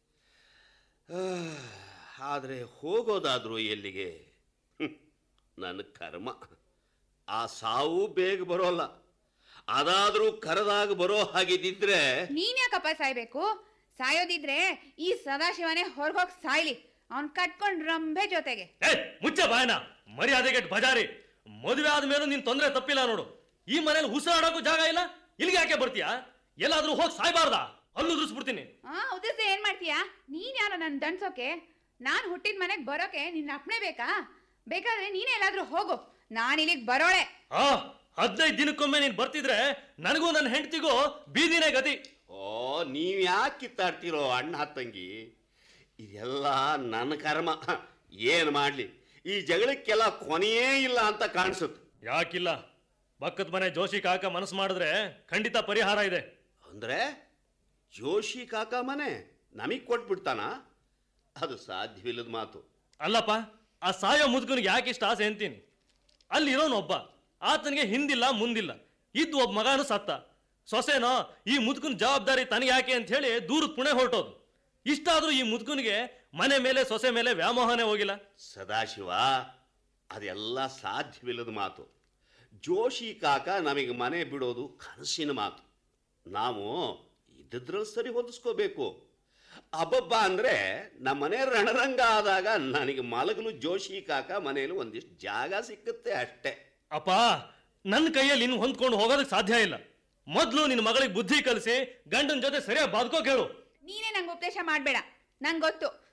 S8: ಆಹ್, ಆದ್ರೆ ಹೋಗೋದಾದ್ರೂ ಎಲ್ಲಿಗೆ ಹ್ಮ್, ನನ್ನ ಕರ್ಮ ಆ ಸಾವು ಬೇಗ ಬರೋಲ್ಲ ಅದಾದ್ರೂ ಕರೆದಾಗ ಬರೋ ಹಾಗಿದ್ದಿದ್ರೆ
S7: ನೀನ್ ಯಾಕಪ್ಪ ಸಾಯ್ಬೇಕು ಸಾಯೋದಿದ್ರೆ ಈ ಸದಾಶಿವನೇ ಹೊರಗೋಗ್ ಸಾಯ್ಲಿ ಅವ್ನ್ ಕಟ್ಕೊಂಡ್ ರಂಬೆ ಜೊತೆಗೆ
S6: ಏ ಮುಚ್ಚ ಬಾಯನ ಮರ್ಯಾದೆಗೆಟ್ ಬಜಾರಿ ಮದುವೆ ಆದ್ಮೇಲೂ ನಿನ್ ತೊಂದರೆ ತಪ್ಪಿಲ್ಲ ನೋಡು ಈ ಮನೇಲಿ ಉಸಿರಾಡೋಕ್ಕೂ ಜಾಗ ಇಲ್ಲ ಇಲ್ಲಿಗೆ ಯಾಕೆ ಬರ್ತೀಯಾ ಎಲ್ಲಾದ್ರೂ ಹೋಗಿ ಸಾಯ್ಬಾರ್ದಾ ಹಲ್ಲು ಉದುರಿಸ್ಬಿಡ್ತೀನಿ
S7: ಆ ಉದ್ರಿಸಿ ಏನ್ ಮಾಡ್ತೀಯಾ ನೀನ್ ಯಾರೋ ನನ್ ದಂಡ್ಸೋಕೆ ನಾನ್ ಹುಟ್ಟಿದ ಮನೆಗ್ ಬರೋಕೆ ನಿನ್ನ ಅಪ್ನೆ ಬೇಕಾ ಬೇಕಾದ್ರೆ ನೀನೇ ಎಲ್ಲಾದ್ರೂ ಹೋಗು ನಾನ್ ಇಲ್ಲಿಗ್ ಬರೋಳೆ
S6: ಆ ಹದಿನೈದು ದಿನಕ್ಕೊಮ್ಮೆ ನೀನ್ ಬರ್ತಿದ್ರೆ ನನಗೂ ನನ್ನ ಹೆಂಡತಿಗೂ ಬೀದಿನೇ ಗತಿ
S8: ಓ ನೀವ್ ಯಾಕೆ ಕಿತ್ತಾಡ್ತಿರೋ ಅಣ್ಣ ತಂಗಿ ಇದೆಲ್ಲ ನನ್ನ ಕರ್ಮ ಏನ್ ಮಾಡ್ಲಿ ಈ ಜಗಳಕ್ಕೆಲ್ಲ ಕೊನೆಯೇ ಇಲ್ಲ ಅಂತ ಕಾಣಿಸುತ್ತೆ
S6: ಯಾಕಿಲ್ಲ ಪಕ್ಕದ ಮನೆ ಜೋಶಿ ಕಾಕ ಮನಸ್ಸು ಮಾಡಿದ್ರೆ ಖಂಡಿತ ಪರಿಹಾರ ಇದೆ
S8: ಅಂದ್ರೆ ಜೋಶಿ ಕಾಕ ಮನೆ ನಮಗ್ ಕೊಟ್ಬಿಡ್ತಾನ ಅದು ಸಾಧ್ಯವಿಲ್ಲದ ಮಾತು
S6: ಅಲ್ಲಪ್ಪ ಆ ಸಾಯೋ ಮುದುಕನಿಗೆ ಯಾಕೆ ಇಷ್ಟ ಆಸೆ ಅಂತೀನಿ ಅಲ್ಲಿರೋನೊಬ್ಬ ಆತನಿಗೆ ಹಿಂದಿಲ್ಲ ಮುಂದಿಲ್ಲ ಇದ್ದು ಒಬ್ಬ ಮಗನೂ ಸತ್ತ ಸೊಸೆನೋ ಈ ಮುದುಕನ ಜವಾಬ್ದಾರಿ ತನಗೆ ಯಾಕೆ ಅಂತ ಹೇಳಿ ದೂರದ ಪುಣೆ ಹೊರಟೋದು ಇಷ್ಟಾದ್ರೂ ಈ ಮುದುಕನಿಗೆ ಮನೆ ಮೇಲೆ ಸೊಸೆ ಮೇಲೆ ವ್ಯಾಮೋಹನೇ ಹೋಗಿಲ್ಲ
S8: ಸದಾಶಿವ ಅದೆಲ್ಲ ಸಾಧ್ಯವಿಲ್ಲದ ಮಾತು ಜೋಶಿ ಕಾಕ ನಮಗೆ ಮನೆ ಬಿಡೋದು ಕನಸಿನ ಮಾತು ನಾವು ಇದ್ದಿದ್ರಲ್ಲಿ ಸರಿ ಹೊಂದಿಸ್ಕೋಬೇಕು ಅಬ್ಬಬ್ಬ ಅಂದ್ರೆ ನಮ್ಮ ಮನೆ ರಣರಂಗ ಆದಾಗ ನನಗೆ ಮಲಗಲು ಜೋಶಿ ಕಾಕ ಮನೆಯಲ್ಲಿ ಒಂದಿಷ್ಟು ಜಾಗ ಸಿಕ್ಕುತ್ತೆ ಅಷ್ಟೇ
S6: ಅಪ್ಪ ನನ್ನ ಕೈಯಲ್ಲಿ ಇನ್ನು ಹೊಂದ್ಕೊಂಡು ಹೋಗೋದಕ್ಕೆ ಸಾಧ್ಯ ಇಲ್ಲ ಮೊದಲು ನಿನ್ನ ಮಗಳಿಗೆ ಬುದ್ಧಿ ಕಲಿಸಿ ಗಂಡನ ಜೊತೆ ಸರಿಯಾಗಿ ಬದುಕೋ ಕೇಳು
S7: ನೀನೇ ನಂಗೆ ಉಪದೇಶ ಮಾಡ್ಬೇಡ ನಂಗೆ ಗೊತ್ತು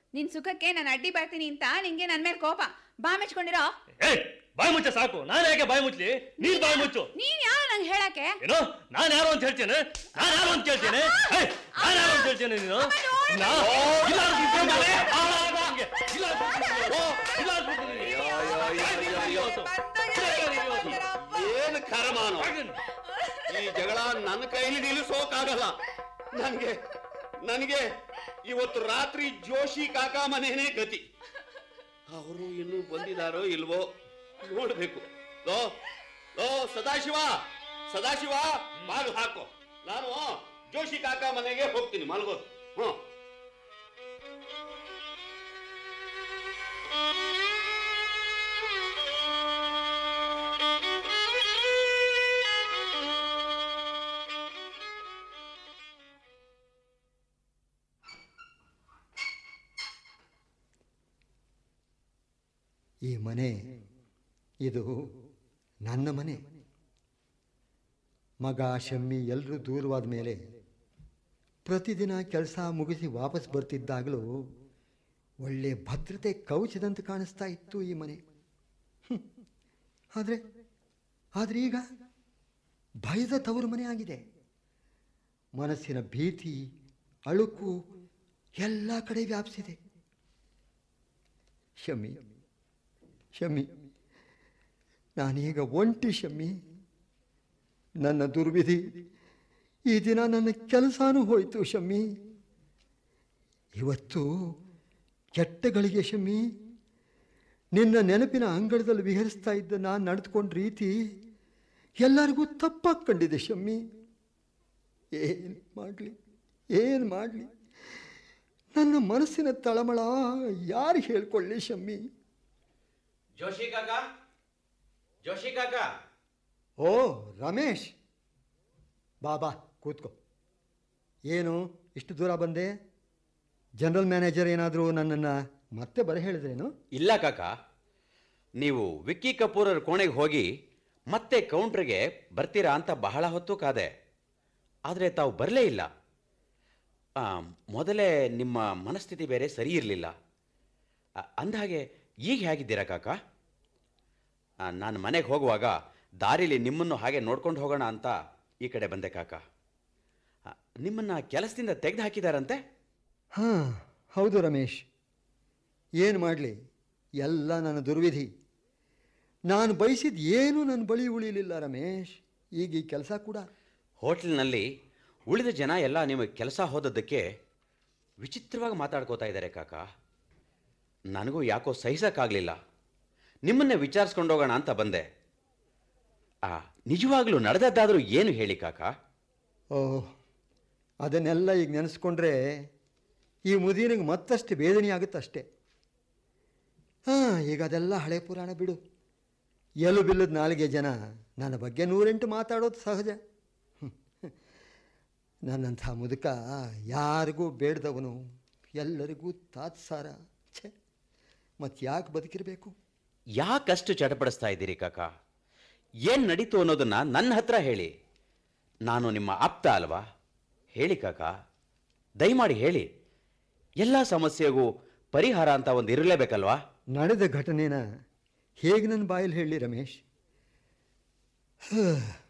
S7: ನಿನ್ ಸುಖಕ್ಕೆ ನಾನು ಅಡ್ಡಿ ಬರ್ತೀನಿ ಅಂತ ನಿಂಗೆ ನನ್ ಮೇಲೆ ಕೋಪ ಬಾ ಮೆಚ್ಕೊಂಡಿರೋ
S6: ಏ ಬಾಯಿ ಮುಚ್ಚ ಸಾಕು ನಾನು ಯಾಕೆ ಬಾಯಿ ಮುಚ್ಚಲಿ ನೀನ್ ಬಾಯಿ ಮುಚ್ಚು
S7: ನೀನ್ ಯಾರು ನಂಗೆ ಹೇಳಕ್ಕೆ
S6: ಏನೋ ನಾನು ಯಾರು ಅಂತ ಹೇಳ್ತೇನೆ ನಾನು ಯಾರು ಅಂತ ಕೇಳ್ತೇನೆ ಏಯ್, ನಾನು ಯಾರು ಅಂತ ಹೇಳ್ತೇನೆ ನೀನು ನಾ- ಇಲ್ಲ ಅಂತ ಇದ್ದೆ ಮೇಲೆ ಹಾಳಾಗ ಹಂಗೆ. ಇಲ್ಲ ಅಂತ ಇದ್ದೆ. ಓ, ಇಲ್ಲ ಅಂತ ಇದ್ದೆ.
S8: ಏನು ಕರಮಾನು ಈ ಜಗಳ ನನ್ನ ಕೈಲಿ ನಿಲ್ಲಿಸೋಕಾಗಲ್ಲ ನನಗೆ ನನಗೆ ಇವತ್ತು ರಾತ್ರಿ ಜೋಶಿ ಕಾಕಾ ಮನೇನೇ ಗತಿ ಅವರು ಇನ್ನೂ ಬಂದಿದಾರೋ ಇಲ್ವೋ ನೋಡ್ಬೇಕು ಲೋ ಲೋ ಸದಾಶಿವ ಸದಾಶಿವ ಬಾಗಿಲು ಹಾಕೋ ನಾನು ಜೋಶಿ ಕಾಕಾ ಮನೆಗೆ ಹೋಗ್ತೀನಿ ಮಲ್ಗೋದು ಹ್ಞೂ
S2: ಈ ಮನೆ ಇದು ನನ್ನ ಮನೆ ಮಗ ಶಮ್ಮಿ ಎಲ್ಲರೂ ದೂರವಾದ ಮೇಲೆ ಪ್ರತಿದಿನ ಕೆಲಸ ಮುಗಿಸಿ ವಾಪಸ್ ಬರ್ತಿದ್ದಾಗಲೂ ಒಳ್ಳೆ ಭದ್ರತೆ ಕವಚದಂತೆ ಕಾಣಿಸ್ತಾ ಇತ್ತು ಈ ಮನೆ ಹ್ಮ್. ಆದರೆ ಆದರೆ ಈಗ ಭಯದ ತವರು ಮನೆ ಆಗಿದೆ ಮನಸ್ಸಿನ ಭೀತಿ ಅಳುಕು ಎಲ್ಲ ಕಡೆ ವ್ಯಾಪಿಸಿದೆ ಶಮ್ಮಿ ಶಮ್ಮಿ ನಾನೀಗ ಒಂಟಿ ಶಮ್ಮಿ ನನ್ನ ದುರ್ವಿಧಿ ಈ ದಿನ ನನ್ನ ಕೆಲಸನೂ ಹೋಯಿತು ಶಮ್ಮಿ ಇವತ್ತು ಕೆಟ್ಟಗಳಿಗೆ ಶಮ್ಮಿ ನಿನ್ನ ನೆನಪಿನ ಅಂಗಳದಲ್ಲಿ ವಿಹರಿಸ್ತಾ ಇದ್ದ ನಾನು ನಡೆದುಕೊಂಡ ರೀತಿ ಎಲ್ಲರಿಗೂ ತಪ್ಪಾಗಿ ಕಂಡಿದೆ ಶಮ್ಮಿ ಏನು ಮಾಡಲಿ ಏನು ಮಾಡಲಿ ನನ್ನ ಮನಸ್ಸಿನ ತಳಮಳ ಯಾರು ಹೇಳ್ಕೊಳ್ಳಿ ಶಮ್ಮಿ
S3: ಜೋಶಿ ಕಾಕ ಜೋಶಿ ಕಾಕ
S2: ಓ ರಮೇಶ್ ಬಾಬಾ ಕೂತ್ಕೋ ಏನು ಇಷ್ಟು ದೂರ ಬಂದೆ ಜನರಲ್ ಮ್ಯಾನೇಜರ್ ಏನಾದರೂ ನನ್ನನ್ನು ಮತ್ತೆ ಬರ ಹೇಳಿದ್ರೇನು
S3: ಇಲ್ಲ ಕಾಕ ನೀವು ವಿಕ್ಕಿ ಕಪೂರ್ ಅವ್ರ ಕೋಣೆಗೆ ಹೋಗಿ ಮತ್ತೆ ಕೌಂಟ್ರಿಗೆ ಬರ್ತೀರಾ ಅಂತ ಬಹಳ ಹೊತ್ತು ಕಾದೆ ಆದರೆ ತಾವು ಬರಲೇ ಇಲ್ಲ ಆ, ಮೊದಲೇ ನಿಮ್ಮ ಮನಸ್ಥಿತಿ ಬೇರೆ ಸರಿ ಇರಲಿಲ್ಲ ಅಂದಹಾಗೆ ಈಗ ಹೇಗಿದ್ದೀರಾ ಕಾಕ ಆ, ನಾನು ಮನೆಗೆ ಹೋಗುವಾಗ ದಾರಿಲಿ ನಿಮ್ಮನ್ನು ಹಾಗೆ ನೋಡ್ಕೊಂಡು ಹೋಗೋಣ ಅಂತ ಈ ಕಡೆ ಬಂದೆ ಕಾಕ ಆ, ನಿಮ್ಮನ್ನು ಕೆಲಸದಿಂದ ತೆಗೆದು ಹಾಕಿದಾರಂತೆ
S2: ಹಾಂ ಹೌದು ರಮೇಶ್ ಏನು ಮಾಡಲಿ ಎಲ್ಲ ನನ್ನ ದುರ್ವಿಧಿ ನಾನು ಬಯಸಿದ ಏನೂ ನನ್ನ ಬಳಿ ಉಳಿಲಿಲ್ಲ ರಮೇಶ್ ಈಗ ಈ ಕೆಲಸ ಕೂಡ
S3: ಹೋಟ್ಲಿನಲ್ಲಿ ಉಳಿದ ಜನ ಎಲ್ಲ ನಿಮಗೆ ಕೆಲಸ ಹೋದದ್ದಕ್ಕೆ ವಿಚಿತ್ರವಾಗಿ ಮಾತಾಡ್ಕೋತಾ ಇದ್ದಾರೆ ಕಾಕ ನನಗೂ ಯಾಕೋ ಸಹಿಸೋಕ್ಕಾಗಲಿಲ್ಲ ನಿಮ್ಮನ್ನೇ ವಿಚಾರಿಸ್ಕೊಂಡೋಗೋಣ ಅಂತ ಬಂದೆ ಆ ನಿಜವಾಗ್ಲೂ ನಡೆದದ್ದಾದರೂ ಏನು ಹೇಳಿ ಕಾಕ
S2: ಓಹ್ ಅದನ್ನೆಲ್ಲ ಈಗ ನೆನೆಸ್ಕೊಂಡ್ರೆ ಈ ಮುದಿನಿಗೆ ಮತ್ತಷ್ಟು ಬೇದನೆ ಆಗುತ್ತಷ್ಟೇ ಹಾಂ ಈಗ ಅದೆಲ್ಲ ಹಳೆ ಪುರಾಣ ಬಿಡು ಎಲು ಬಿಲ್ಲದ ನಾಲಿಗೆ ಜನ ನನ್ನ ಬಗ್ಗೆ ನೂರೆಂಟು ಮಾತಾಡೋದು ಸಹಜ ಹ್ಮ್. ನನ್ನಂಥ ಮುದುಕ ಯಾರಿಗೂ ಬೇಡ್ದವನು ಎಲ್ಲರಿಗೂ ತಾತ್ಸಾರ ಛೇ ಮತ್ತು ಯಾಕೆ ಬದುಕಿರಬೇಕು
S3: ಯಾಕಷ್ಟು ಚಟಪಡಿಸ್ತಾ ಇದ್ದೀರಿ ಕಾಕ ಏನು ನಡೀತು ಅನ್ನೋದನ್ನ ನನ್ನ ಹತ್ರ ಹೇಳಿ ನಾನು ನಿಮ್ಮ ಆಪ್ತ ಅಲ್ವಾ ಹೇಳಿ ಕಾಕ ದಯಮಾಡಿ ಹೇಳಿ ಎಲ್ಲ ಸಮಸ್ಯೆಗೂ ಪರಿಹಾರ ಅಂತ ಒಂದು ಇರಲೇಬೇಕಲ್ವಾ
S2: ನಡೆದ ಘಟನೆನ ಹೇಗೆ ನನ್ನ ಬಾಯಲ್ಲಿ ಹೇಳಿ ರಮೇಶ್ ಹ.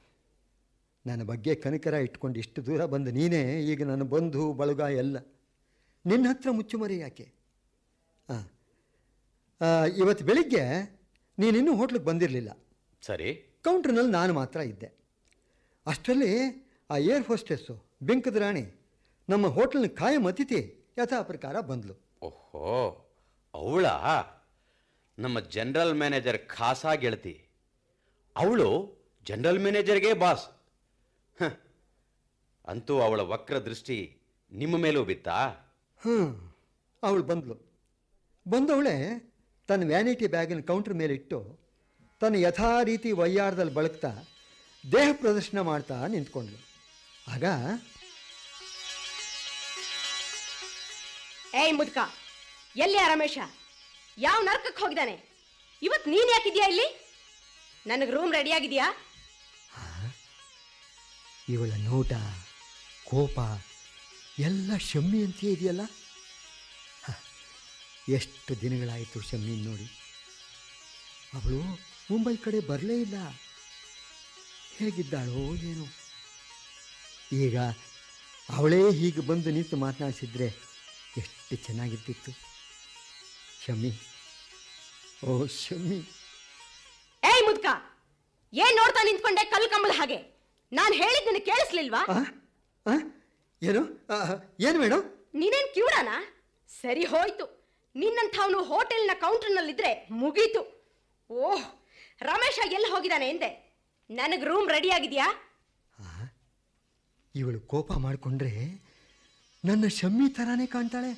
S2: ನನ್ನ ಬಗ್ಗೆ ಕನಿಕರ ಇಟ್ಕೊಂಡು ಇಷ್ಟು ದೂರ ಬಂದ ನೀನೇ ಈಗ ನನ್ನ ಬಂಧು ಬಳಗ ಎಲ್ಲ ನಿನ್ನ ಹತ್ರ ಮುಚ್ಚುಮರಿ ಯಾಕೆ ಹಾಂ ಇವತ್ತು ಬೆಳಿಗ್ಗೆ ನೀನಿನ್ನೂ ಹೋಟ್ಲಿಗೆ ಬಂದಿರಲಿಲ್ಲ
S3: ಸರಿ
S2: ಕೌಂಟ್ರ್ನಲ್ಲಿ ನಾನು ಮಾತ್ರ ಇದ್ದೆ ಅಷ್ಟರಲ್ಲಿ ಆ ಏರ್ ಹೋಸ್ಟೆಸ್ಸು ಬಿಂಕದ ರಾಣಿ ನಮ್ಮ ಹೋಟ್ಲ್ನ ಕಾಯಂ ಅತಿಥಿ ಯಥಾ ಪ್ರಕಾರ ಬಂದ್ಲು
S3: ಓಹೋ ಅವಳ ನಮ್ಮ ಜನರಲ್ ಮ್ಯಾನೇಜರ್ ಖಾಸಾ ಗೆಳತಿ ಅವಳು ಜನರಲ್ ಮ್ಯಾನೇಜರ್ಗೆ ಬಾಸ್ ಹ. ಅಂತೂ ಅವಳ ವಕ್ರ ದೃಷ್ಟಿ ನಿಮ್ಮ ಮೇಲೂ ಬಿತ್ತಾ
S2: ಹ್ಞೂ ಅವಳು ಬಂದಳು ಬಂದವಳೆ ತನ್ನ ವ್ಯಾನಿಟಿ ಬ್ಯಾಗಿನ ಕೌಂಟ್ರ್ ಮೇಲಿಟ್ಟು ತನ್ನ ಯಥಾ ರೀತಿ ವಯ್ಯಾರದಲ್ಲಿ ಬಳಕ್ತಾ ದೇಹ ಪ್ರದರ್ಶನ ಮಾಡ್ತಾ ನಿಂತ್ಕೊಂಡ್ಳು ಆಗ
S9: ಏಯ್ ಮುದ್ಕ ಎಲ್ಲಿ ಆ ರಮೇಶ ಯಾವ ನರ್ಕಕ್ಕೆ ಹೋಗಿದ್ದಾನೆ ಇವತ್ತು ನೀನ್ ಯಾಕಿದ್ಯಾ ಇಲ್ಲಿ ನನಗೆ ರೂಮ್ ರೆಡಿ ಆಗಿದ್ಯಾ
S2: ಇವಳ ನೋಟ ಕೋಪ ಎಲ್ಲ ಶಮ್ಮಿ ಅಂತ ಇದೆಯಲ್ಲ ಹ, ಎಷ್ಟು ದಿನಗಳಾಯಿತು ಶಮ್ಮಿ ನೋಡಿ ಅವಳು ಮುಂಬೈ ಕಡೆ ಬರಲೇ ಇಲ್ಲ ಹೇಗಿದ್ದಾಳೋ ಏನೋ ಈಗ ಅವಳೇ ಹೀಗೆ ಬಂದು ನಿಂತು ಮಾತನಾಡಿಸಿದ್ರೆ ಎಷ್ಟು ಚೆನ್ನಾಗಿರ್ತಿತ್ತು ಶಮ್ಮಿ ಓ ಶಮ್ಮಿ
S9: ಏಯ್ ಮುದ್ಕ ಏನ್ ನೋಡ್ತಾ ನಿಂತ್ಕೊಂಡೆ ಕಲ್ ಕಂಬಳ ಹಾಗೆ ನಾನ್ ಹೇಳಿದ್ ನಿನಗೆ ಕೇಳಿಸ್ಲಿಲ್ವಾ
S2: ಆ? ಆ? ಏನು ಆ, ಏನು ಮೇಡಮ್
S9: ನೀನೇನ್ ಕಿವುಡಾನ ಸರಿ ಹೋಯ್ತು ನಿನ್ನಂಥವನು ಹೋಟೆಲ್ನ ಕೌಂಟರ್ನಲ್ಲಿದ್ರೆ ಮುಗೀತು ಓಹ್ ರಮೇಶ ಎಲ್ಲಿ ಹೋಗಿದ್ದಾನೆ ಎಂದೆ ನನಗೆ ರೂಮ್ ರೆಡಿ ಆಗಿದ್ಯಾ
S2: ಇವಳು ಕೋಪ ಮಾಡಿಕೊಂಡ್ರೆ ನನ್ನ ಶಮ್ಮಿ ಥರಾನೇ ಕಾಣ್ತಾಳೆ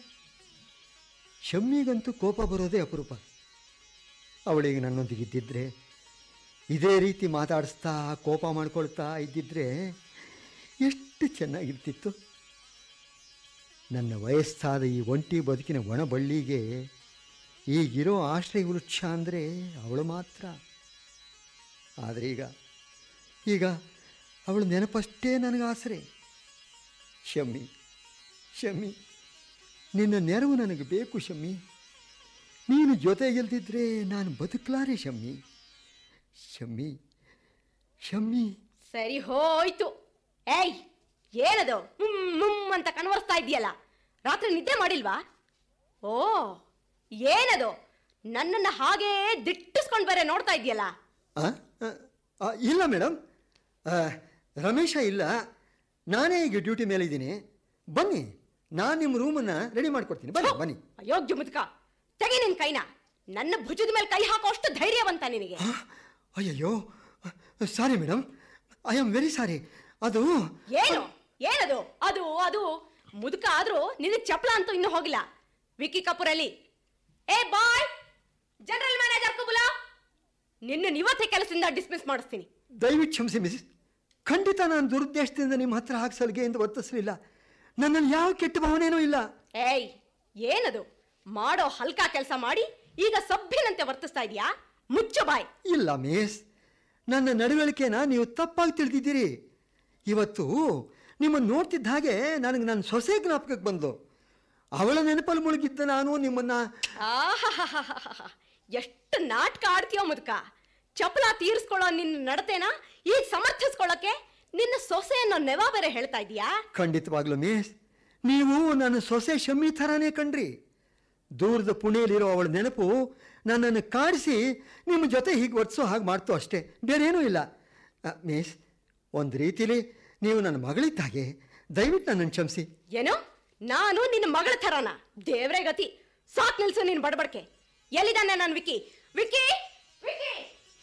S2: ಶಮ್ಮಿಗಂತೂ ಕೋಪ ಬರೋದೇ ಅಪರೂಪ ಅವಳಿಗೆ ನನ್ನೊಂದಿಗಿದ್ದಿದ್ರೆ ಇದೇ ರೀತಿ ಮಾತಾಡಿಸ್ತಾ ಕೋಪ ಮಾಡ್ಕೊಳ್ತಾ ಇದ್ದಿದ್ರೆ ಎಷ್ಟು ಚೆನ್ನಾಗಿರ್ತಿತ್ತು ನನ್ನ ವಯಸ್ಸಾದ ಈ ಒಂಟಿ ಬದುಕಿನ ಒಣ ಬಳ್ಳಿಗೆ ಈಗಿರೋ ಆಶ್ರಯ ವೃಕ್ಷ ಅಂದರೆ ಅವಳು ಮಾತ್ರ ಆದರೆ ಈಗ ಈಗ ಅವಳ ನೆನಪಷ್ಟೇ ನನಗೆ ಆಸರೆ ಶಮ್ಮಿ ಶಮ್ಮಿ ನಿನ್ನ ನೆರವು ನನಗೆ ಬೇಕು ಶಮ್ಮಿ ನೀನು ಜೊತೆಗೆಲ್ದಿದ್ರೆ ನಾನು ಬದುಕಲಾರೆ ಶಮ್ಮಿ ಶಮ್ಮಿ ಶಮ್ಮಿ
S9: ಸರಿ ಹೋಯ್ತು ಏಯ್ ಏನದು ಹ್ಮ್ ಮುಮ್ ಅಂತ ಕನ್ವರ್ಸ್ತಾ ಇದೆಯಲ್ಲ ರಾತ್ರಿ ನಿದ್ದೆ ಮಾಡಿಲ್ವಾ ಓ ಏನದು ನನ್ನನ್ನ ಹಾಗೇ ದಿಟ್ಟಿಸ್ಕೊಂಡ್ ಬೇರೆ ನೋಡ್ತಾ ಇದೆಯಲ್ಲ
S2: ಆ? ಆ, ಆ, ಇಲ್ಲ ಮೇಡಮ್ ಆ, ರಮೇಶ ಇಲ್ಲ ನಾನೇ ಈಗ ಡ್ಯೂಟಿ ಮೇಲೆ ಇದ್ದೀನಿ ಬನ್ನಿ ನಾನು ನಿಮ್ಮ ರೂಮನ್ನು ರೆಡಿ ಮಾಡ್ಕೊಡ್ತೀನಿ ಬನ್ನಿ ಬನ್ನಿ
S9: ಅಯೋಗ್ಯ ಮುದುಕ ತೆಗೆ ನಿನ್ ಕೈನ ನನ್ನ ಭುಜದ ಮೇಲೆ ಕೈ ಹಾಕೋ ಅಷ್ಟು ಧೈರ್ಯ ಬಂತ ನಿನಗೆ
S2: ಆ, ಅಯ್ಯಯ್ಯೋ sorry madam I am very sorry ಅದು
S9: ಏನು ಏನದು ಅದು ಅದು ಮುದುಕ ಆದ್ರೂ ನಿನ್ನ ಚಪ್ಪಲ ಅಂತೂ ಇನ್ನೂ ಹೋಗಿಲ್ಲ ವಿಕ್ಕಿ ಕಪೂರಲ್ಲಿ ಏ ಬಾಯ್ ಜನರಲ್ ಮ್ಯಾನೇಜರ್ ಕುಬುಲಾ ನಿನ್ನ ಇವತ್ತೇ ಕೆಲಸದಿಂದ ಡಿಸ್ಮಿಸ್ ಮಾಡಿಸ್ತೀನಿ
S2: ದಯವಿಟ್ಟು ಕ್ಷಮಿಸಿ ಮಿಸ್ ಖಂಡಿತ ನಾನು ದುರುದ್ದೇಶದಿಂದ ನಿಮ್ಮ ಹತ್ರ ಹಾಕಿ ಸಲಿಗೆಯಿಂದ ವರ್ತಿಸಲಿಲ್ಲ ನನ್ನಲ್ಲಿ ಯಾವ ಕೆಟ್ಟ ಭಾವನೆನೂ ಇಲ್ಲ
S9: ಏಯ್ ಏನದು ಮಾಡೋ ಹಲ್ಕಾ ಕೆಲಸ ಮಾಡಿ ಈಗ ಸಭ್ಯನಂತೆ ವರ್ತಿಸ್ತಾ ಇದೀಯಾ ಮುಚ್ಚು ಬಾಯ್
S2: ಇಲ್ಲ ಮಿಸ್ ನನ್ನ ನಡವಳಿಕೆನ ನೀವು ತಪ್ಪಾಗಿ ತಿಳಿದಿದ್ದೀರಿ ಇವತ್ತು ನಿಮ್ಮನ್ನು ನೋಡ್ತಿದ್ದ ಹಾಗೆ ನನಗೆ ನನ್ನ ಸೊಸೆ ಜ್ಞಾಪಕಕ್ಕೆ ಬಂದು ಅವಳ ನೆನಪಲ್ಲಿ ಮುಳುಗಿದ್ದ ನಾನು ನಿಮ್ಮನ್ನು
S9: ಆಹಾಹಾಹಾಹಾಹಾ. ಎಷ್ಟು ನಾಟಕ ಆಡ್ತೀಯೋ ಮುದುಕ ಚಪಲ ತೀರಿಸ್ಕೊಳ್ಳೋ ನಿನ್ನ ನಡತೆನ ಈಗ ಸಮರ್ಥಿಸ್ಕೊಳ್ಳೋಕೆ ನಿನ್ನ ಸೊಸೆ ಅನ್ನೋ ನೆವ ಬೇರೆ ಹೇಳ್ತಾ ಇದೀಯಾ
S2: ಖಂಡಿತವಾಗ್ಲೂ ಮಿಸ್ ನೀವು ನನ್ನ ಸೊಸೆ ಶಮ್ಮಿ ಥರಾನೇ ಕಣ್ರಿ ದೂರದ ಪುಣೆಯಲ್ಲಿರೋ ಅವಳ ನೆನಪು ನನ್ನನ್ನು ಕಾಡಿಸಿ ನಿಮ್ಮ ಜೊತೆ ಹೀಗೆ ವರ್ತಿಸೋ ಹಾಗೆ ಮಾಡ್ತು ಅಷ್ಟೇ ಬೇರೇನೂ ಇಲ್ಲ ಅ, ಮಿಸ್ ಒಂದು ರೀತಿಲಿ ನೀವು ನನ್ನ ಮಗಳಿದ್ದಾಗೆ ದಯವಿಟ್ಟು ನನ್ನನ್ನು ಕ್ಷಮಿಸಿ
S9: ಏನು ನಾನು ನಿನ್ನ ಮಗಳ ಥರನ ದೇವ್ರೇ ಗತಿ ಸಾಕ್ ನಿಲ್ಸು ನೀನು ಬಡಬಡ್ಕೆ ಎಲ್ಲಿದ್ದಾನೆ ನಾನು ವಿಕ್ಕಿ ವಿಕ್ಕಿ ವಿಕ್ಕಿ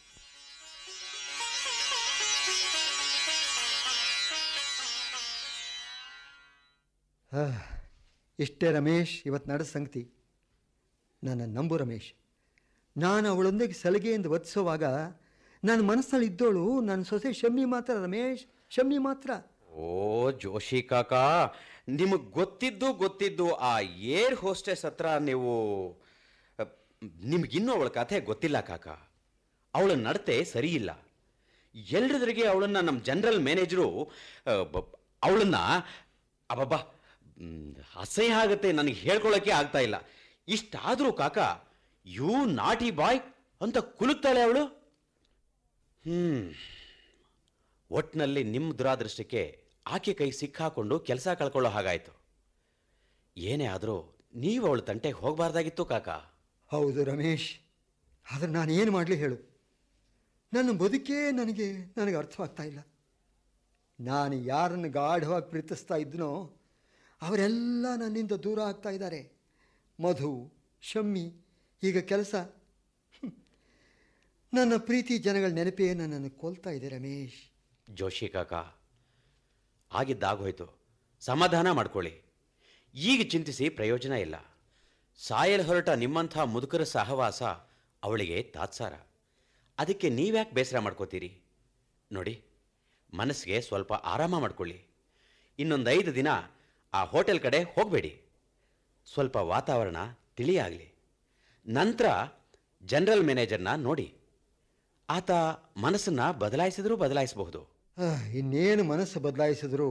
S2: ಆ, ಇಷ್ಟೇ ರಮೇಶ್ ಇವತ್ತು ನಡೆದ ಸಂಗತಿ ನನ್ನ ನಂಬು ರಮೇಶ್ ನಾನು ಅವಳೊಂದಿಗೆ ಸಲಿಗೆಯಿಂದ ವರ್ತಿಸುವಾಗ ನನ್ನ ಮನಸ್ಸಲ್ಲಿ ಇದ್ದೋಳು ನನ್ನ ಸೊಸೆ ಶಮ್ಮಿ ಮಾತ್ರ ರಮೇಶ್ ಶಮ್ಮಿ ಮಾತ್ರ
S3: ಓ ಜೋಶಿ ಕಾಕ ನಿಮಗೆ ಗೊತ್ತಿದ್ದು ಗೊತ್ತಿದ್ದು ಆ ಏರ್ ಹೋಸ್ಟೆಸ್ ಹತ್ರ ನೀವು ಅಹ್, ನಿಮ್ಗಿನ್ನೂ ಅವಳ ಕಥೆ ಗೊತ್ತಿಲ್ಲ ಕಾಕ ಅವಳ ನಡತೆ ಸರಿ ಇಲ್ಲ ಎಲ್ರಿದ್ರಿಗೆ ಅವಳನ್ನ ನಮ್ಮ ಜನರಲ್ ಮ್ಯಾನೇಜರು ಅವಳನ್ನ ಅಬ್ಬಬ್ಬ ಮ್, ಅಸಹ್ಯ ಆಗುತ್ತೆ ನನಗೆ ಹೇಳ್ಕೊಳ್ಳೋಕೆ ಆಗ್ತಾ ಇಲ್ಲ ಇಷ್ಟಾದರೂ ಕಾಕ ಯು ನಾಟಿ ಬಾಯ್ ಅಂತ ಕುಲುಕ್ತಾಳೆ ಅವಳು ಹ್ಮ್ ಒಟ್ನಲ್ಲಿ ನಿಮ್ಮ ದುರಾದೃಷ್ಟಕ್ಕೆ ಆಕೆ ಕೈ ಸಿಕ್ಕಾಕೊಂಡು ಕೆಲಸ ಕಳ್ಕೊಳ್ಳೋ ಹಾಗಾಯ್ತು ಏನೇ ಆದರೂ ನೀವು ಅವಳ ತಂಟೆಗೆ ಹೋಗಬಾರ್ದಾಗಿತ್ತು ಕಾಕ
S2: ಹೌದು ರಮೇಶ್ ಆದರೆ ನಾನು ಏನು ಮಾಡಲಿ ಹೇಳು ನನ್ನ ಬದುಕೇ ನನಗೆ ನನಗೆ ಅರ್ಥವಾಗ್ತಾ ಇಲ್ಲ ನಾನು ಯಾರನ್ನು ಗಾಢವಾಗಿ ಪ್ರೀತಿಸ್ತಾ ಇದ್ನೋ ಅವರೆಲ್ಲ ನನ್ನಿಂದ ದೂರ ಆಗ್ತಾ ಇದ್ದಾರೆ ಮಧು ಶಮ್ಮಿ ಈಗ ಕೆಲಸ ಹ್ಮ್. ನನ್ನ ಪ್ರೀತಿ ಜನಗಳ ನೆನಪೇ ನನ್ನನ್ನು ಕೊಲ್ತಾ ಇದೆ ರಮೇಶ್
S3: ಜೋಶಿ ಕಾಕ ಆಗಿದ್ದಾಗೋಯ್ತು ಸಮಾಧಾನ ಮಾಡ್ಕೊಳ್ಳಿ ಈಗ ಚಿಂತಿಸಿ ಪ್ರಯೋಜನ ಇಲ್ಲ ಸಾಯಲ್ ಹೊರಟ ನಿಮ್ಮಂಥ ಮುದುಕರ ಸಹವಾಸ ಅವಳಿಗೆ ತಾತ್ಸಾರ ಅದಕ್ಕೆ ನೀವ್ಯಾಕೆ ಬೇಸರ ಮಾಡ್ಕೋತೀರಿ ನೋಡಿ ಮನಸ್ಸಿಗೆ ಸ್ವಲ್ಪ ಆರಾಮ ಮಾಡ್ಕೊಳ್ಳಿ ಇನ್ನೊಂದು ಐದು ದಿನ ಆ ಹೋಟೆಲ್ ಕಡೆ ಹೋಗಬೇಡಿ ಸ್ವಲ್ಪ ವಾತಾವರಣ ತಿಳಿಯಾಗಲಿ ನಂತರ ಜನರಲ್ ಮ್ಯಾನೇಜರ್ನ ನೋಡಿ ಆತ ಮನಸ್ಸನ್ನ ಬದಲಾಯಿಸಿದ್ರೂ ಬದಲಾಯಿಸಬಹುದು
S2: ಆಹ್, ಇನ್ನೇನು ಮನಸ್ಸು ಬದಲಾಯಿಸಿದ್ರು